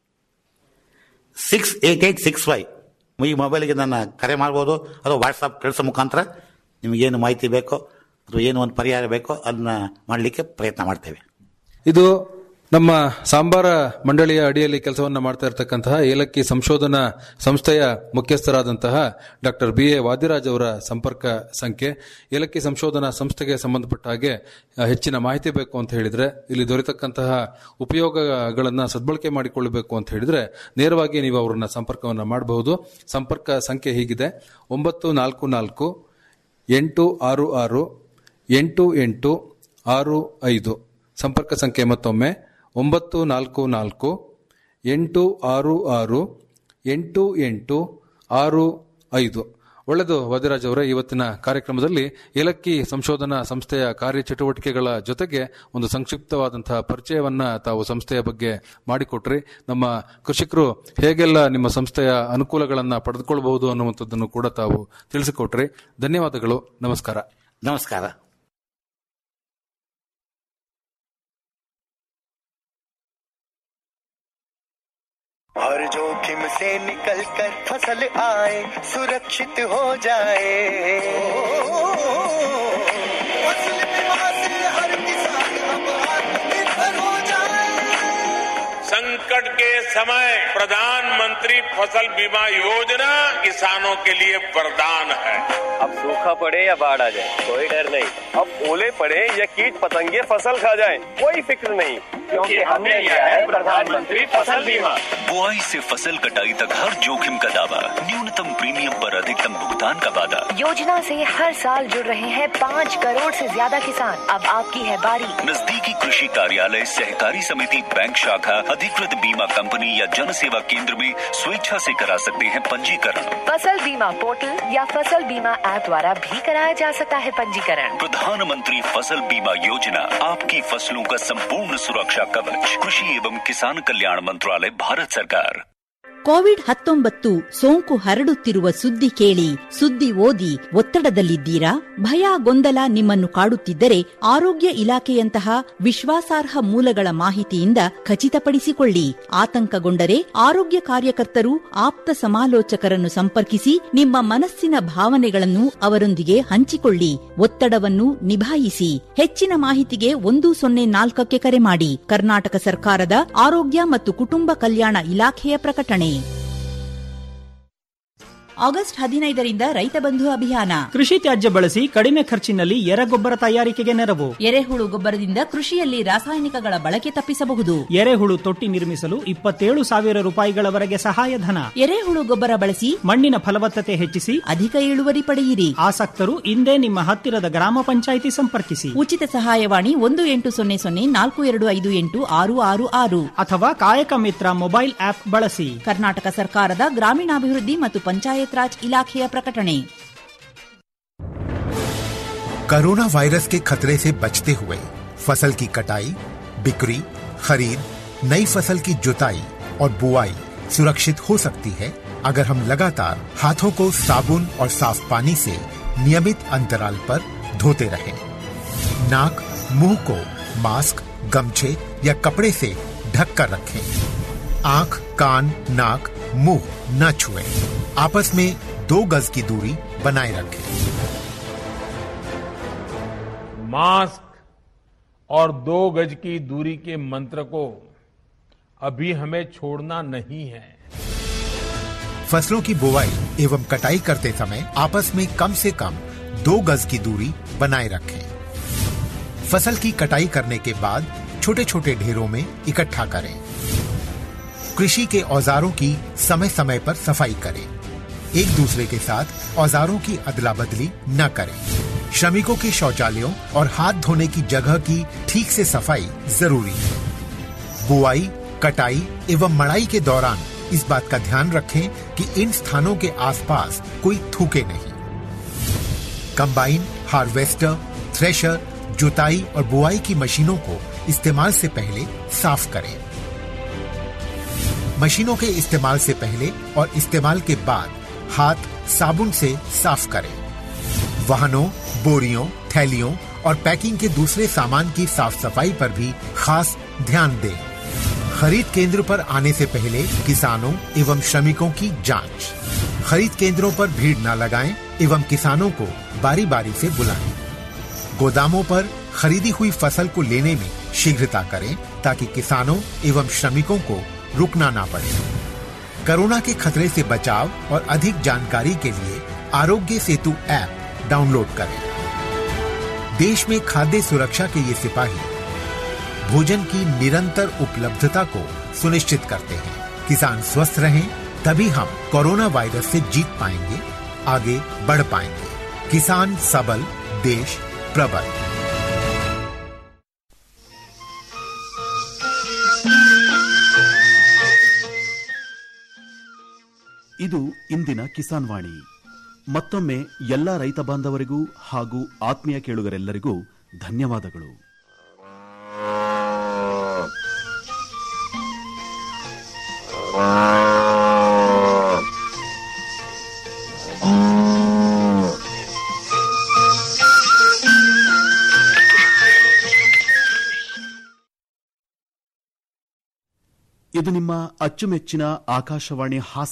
S6: six eight eight six five ಈ ಮೊಬೈಲ್ಗೆ ನನ್ನ ಕರೆ ಮಾಡ್ಬೋದು ಅಥವಾ ವಾಟ್ಸಪ್ ಕಳಿಸೋ ಮುಖಾಂತರ ನಿಮಗೇನು ಮಾಹಿತಿ ಬೇಕೋ ಅಥವಾ ಏನು ಒಂದು ಪರಿಹಾರ ಬೇಕೋ ಅದನ್ನ ಮಾಡಲಿಕ್ಕೆ ಪ್ರಯತ್ನ ಮಾಡ್ತೇವೆ
S5: ಇದು ನಮ್ಮ ಸಾಂಬಾರ ಮಂಡಳಿಯ ಅಡಿಯಲ್ಲಿ ಕೆಲಸವನ್ನ ಮಾಡ್ತಾ ಇರತಕ್ಕಂತಹ ಏಲಕ್ಕಿ ಸಂಶೋಧನಾ ಸಂಸ್ಥೆಯ ಮುಖ್ಯಸ್ಥರಾದಂತಹ ಡಾಕ್ಟರ್ ಬಿ ಎ ವಾದಿರಾಜ್ ಅವರ ಸಂಪರ್ಕ ಸಂಖ್ಯೆ ಏಲಕ್ಕಿ ಸಂಶೋಧನಾ ಸಂಸ್ಥೆಗೆ ಸಂಬಂಧಪಟ್ಟ ಹಾಗೆ ಆ, ಹೆಚ್ಚಿನ ಮಾಹಿತಿ ಬೇಕು ಅಂತ ಹೇಳಿದ್ರೆ ಇಲ್ಲಿ ದೊರೆತಕ್ಕಂತಹ ಉಪಯೋಗಗಳನ್ನ ಸದ್ಬಳಕೆ ಮಾಡಿಕೊಳ್ಳಬೇಕು ಅಂತ ಹೇಳಿದ್ರೆ ನೇರವಾಗಿ ನೀವು ಅವರನ್ನ ಸಂಪರ್ಕವನ್ನ ಮಾಡಬಹುದು ಸಂಪರ್ಕ ಸಂಖ್ಯೆ ಹೀಗಿದೆ ಒಂಬತ್ತು ನಾಲ್ಕು ನಾಲ್ಕು ಎಂಟು ಆರು ಆರು ಎಂಟು ಎಂಟು ಆರು ಐದು ಸಂಪರ್ಕ ಸಂಖ್ಯೆ ಮತ್ತೊಮ್ಮೆ ಒಂಬತ್ತು ನಾಲ್ಕು ನಾಲ್ಕು ಎಂಟು ಆರು ಆರು ಎಂಟು ಎಂಟು ಆರು ಐದು ಒಳ್ಳೆದು ವದಿರಾಜ್ ಅವರೇ ಇವತ್ತಿನ ಕಾರ್ಯಕ್ರಮದಲ್ಲಿ ಏಲಕ್ಕಿ ಸಂಶೋಧನಾ ಸಂಸ್ಥೆಯ ಕಾರ್ಯಚಟುವಟಿಕೆಗಳ ಜೊತೆಗೆ ಒಂದು ಸಂಕ್ಷಿಪ್ತವಾದಂತಹ ಪರಿಚಯವನ್ನ ತಾವು ಸಂಸ್ಥೆಯ ಬಗ್ಗೆ ಮಾಡಿಕೊಟ್ರಿ ನಮ್ಮ ಕೃಷಿಕರು ಹೇಗೆಲ್ಲ ನಿಮ್ಮ ಸಂಸ್ಥೆಯ ಅನುಕೂಲಗಳನ್ನ ಪಡೆದುಕೊಳ್ಳಬಹುದು ಅನ್ನುವಂಥದ್ದನ್ನು ಕೂಡ ತಾವು ತಿಳಿಸಿಕೊಟ್ರಿ ಧನ್ಯವಾದಗಳು ನಮಸ್ಕಾರ
S6: ನಮಸ್ಕಾರ
S7: हर जोखिम से निकल कर फसल आए सुरक्षित हो जाए फसल बीमा से हर किसान अब आत्मनिर्भर हो जाए
S8: संकट के समय प्रधानमंत्री फसल बीमा योजना किसानों के लिए वरदान है
S9: अब सूखा पड़े या बाढ़ आ जाए कोई डर नहीं अब ओले पड़े या कीट पतंगे फसल खा जाए कोई फिक्र नहीं क्योंकि हमने लिया है प्रधानमंत्री फसल बीमा
S10: बुआई से फसल कटाई तक हर जोखिम का दावा न्यूनतम प्रीमियम पर अधिकतम भुगतान का वादा
S11: योजना से हर साल जुड़ रहे हैं पाँच करोड़ से ज्यादा किसान अब आपकी है बारी
S10: नजदीकी कृषि कार्यालय सहकारी समिति बैंक शाखा अधिकृत बीमा कंपनी या जन सेवा केंद्र में स्वेच्छा से करा सकते हैं पंजीकरण
S11: फसल बीमा पोर्टल या फसल बीमा ऐप द्वारा भी कराया जा सकता है पंजीकरण
S10: प्रधानमंत्री फसल बीमा योजना आपकी फसलों का संपूर्ण सुरक्षा कवच कृषि एवं किसान कल्याण मंत्रालय भारत सरकार
S12: ಕೋವಿಡ್ ಹತ್ತೊಂಬತ್ತು ಸೋಂಕು ಹರಡುತ್ತಿರುವ ಸುದ್ದಿ ಕೇಳಿ ಸುದ್ದಿ ಓದಿ ಒತ್ತಡದಲ್ಲಿದ್ದೀರಾ ಭಯ ಗೊಂದಲ ನಿಮ್ಮನ್ನು ಕಾಡುತ್ತಿದ್ದರೆ ಆರೋಗ್ಯ ಇಲಾಖೆಯಂತಹ ವಿಶ್ವಾಸಾರ್ಹ ಮೂಲಗಳ ಮಾಹಿತಿಯಿಂದ ಖಚಿತಪಡಿಸಿಕೊಳ್ಳಿ ಆತಂಕಗೊಂಡರೆ ಆರೋಗ್ಯ ಕಾರ್ಯಕರ್ತರು ಆಪ್ತ ಸಮಾಲೋಚಕರನ್ನು ಸಂಪರ್ಕಿಸಿ ನಿಮ್ಮ ಮನಸ್ಸಿನ ಭಾವನೆಗಳನ್ನು ಅವರೊಂದಿಗೆ ಹಂಚಿಕೊಳ್ಳಿ ಒತ್ತಡವನ್ನು ನಿಭಾಯಿಸಿ ಹೆಚ್ಚಿನ ಮಾಹಿತಿಗೆ ಒಂದು ಸೊನ್ನೆ ನಾಲ್ಕಕ್ಕೆ ಕರೆ ಮಾಡಿ ಕರ್ನಾಟಕ ಸರ್ಕಾರದ ಆರೋಗ್ಯ ಮತ್ತು ಕುಟುಂಬ ಕಲ್ಯಾಣ ಇಲಾಖೆಯ ಪ್ರಕಟಣೆ ಆಗಸ್ಟ್ ಹದಿನೈದರಿಂದ ರೈತ ಬಂಧು ಅಭಿಯಾನ
S13: ಕೃಷಿ ತ್ಯಾಜ್ಯ ಬಳಸಿ ಕಡಿಮೆ ಖರ್ಚಿನಲ್ಲಿ ಎರೆಗೊಬ್ಬರ ತಯಾರಿಕೆಗೆ ನೆರವು
S12: ಎರೆಹುಳು ಗೊಬ್ಬರದಿಂದ ಕೃಷಿಯಲ್ಲಿ ರಾಸಾಯನಿಕಗಳ ಬಳಕೆ ತಪ್ಪಿಸಬಹುದು
S13: ಎರೆಹುಳು ತೊಟ್ಟಿ ನಿರ್ಮಿಸಲು ಇಪ್ಪತ್ತೇಳು ಸಾವಿರ ರೂಪಾಯಿಗಳವರೆಗೆ ಸಹಾಯಧನ
S12: ಎರೆಹುಳು ಗೊಬ್ಬರ ಬಳಸಿ
S13: ಮಣ್ಣಿನ ಫಲವತ್ತತೆ ಹೆಚ್ಚಿಸಿ
S12: ಅಧಿಕ ಇಳುವರಿ ಪಡೆಯಿರಿ
S13: ಆಸಕ್ತರು ಇಂದೇ ನಿಮ್ಮ ಹತ್ತಿರದ ಗ್ರಾಮ ಪಂಚಾಯಿತಿ ಸಂಪರ್ಕಿಸಿ
S12: ಉಚಿತ ಸಹಾಯವಾಣಿ ಒಂದು ಎಂಟು ಸೊನ್ನೆ ಸೊನ್ನೆ ನಾಲ್ಕು ಎರಡು ಐದು ಎಂಟು ಆರು ಆರು ಆರು
S13: ಅಥವಾ ಕಾಯಕ ಮಿತ್ರ ಮೊಬೈಲ್ ಆಪ್ ಬಳಸಿ
S12: ಕರ್ನಾಟಕ ಸರ್ಕಾರದ ಗ್ರಾಮೀಣಾಭಿವೃದ್ಧಿ ಮತ್ತು ಪಂಚಾಯತ್ ರಾಜ್ ಇಲಾಖೆಯ ಪ್ರಕಟಣೆ
S14: कोरोना वायरस के खतरे से बचते हुए फसल की कटाई बिक्री खरीद नई फसल की जुताई और बुआई सुरक्षित हो सकती है अगर हम लगातार हाथों को साबुन और साफ पानी से नियमित अंतराल पर धोते रहें। नाक मुंह को मास्क गमछे या कपड़े से ढक कर रखें आंख कान नाक मुंह न छुएं। आपस में दो गज की दूरी बनाए रखें
S8: मास्क और दो गज की दूरी के मंत्र को अभी हमें छोड़ना नहीं है
S14: फसलों की बुवाई एवं कटाई करते समय आपस में कम से कम दो गज की दूरी बनाए रखें फसल की कटाई करने के बाद छोटे छोटे ढेरों में इकट्ठा करें कृषि के औजारों की समय समय पर सफाई करें एक दूसरे के साथ औजारों की अदला बदली न करें श्रमिकों के शौचालयों और हाथ धोने की जगह की ठीक से सफाई जरूरी है बुआई कटाई एवं मड़ाई के दौरान इस बात का ध्यान रखें कि इन स्थानों के आसपास कोई थूके नहीं कंबाइन हार्वेस्टर थ्रेशर जुताई और बुआई की मशीनों को इस्तेमाल से पहले साफ करें मशीनों के इस्तेमाल से पहले और इस्तेमाल के बाद हाथ साबुन से साफ करें वाहनों बोरियों थैलियों और पैकिंग के दूसरे सामान की साफ सफाई पर भी खास ध्यान दें खरीद केंद्र पर आने से पहले किसानों एवं श्रमिकों की जांच खरीद केंद्रों पर भीड़ न लगाएं एवं किसानों को बारी बारी से बुलाएं गोदामों पर खरीदी हुई फसल को लेने में शीघ्रता करें ताकि किसानों एवं श्रमिकों को रुकना ना पड़े कोरोना के खतरे से बचाव और अधिक जानकारी के लिए आरोग्य सेतु ऐप डाउनलोड करें देश में खाद्य सुरक्षा के ये सिपाही भोजन की निरंतर उपलब्धता को सुनिश्चित करते हैं किसान स्वस्थ रहें तभी हम कोरोना वायरस से जीत पाएंगे आगे बढ़ पाएंगे किसान सबल देश प्रबल
S1: ಇದು ಇಂದಿನ ಕಿಸಾನ್ ವಾಣಿ ಮತ್ತೊಮ್ಮೆ ಎಲ್ಲ ರೈತ ಬಾಂಧವರಿಗೂ ಹಾಗೂ ಆತ್ಮೀಯ ಕೇಳುಗರೆಲ್ಲರಿಗೂ ಧನ್ಯವಾದಗಳು ಇದು ನಿಮ್ಮ ಅಚ್ಚುಮೆಚ್ಚಿನ ಆಕಾಶವಾಣಿ ಹಾಸನ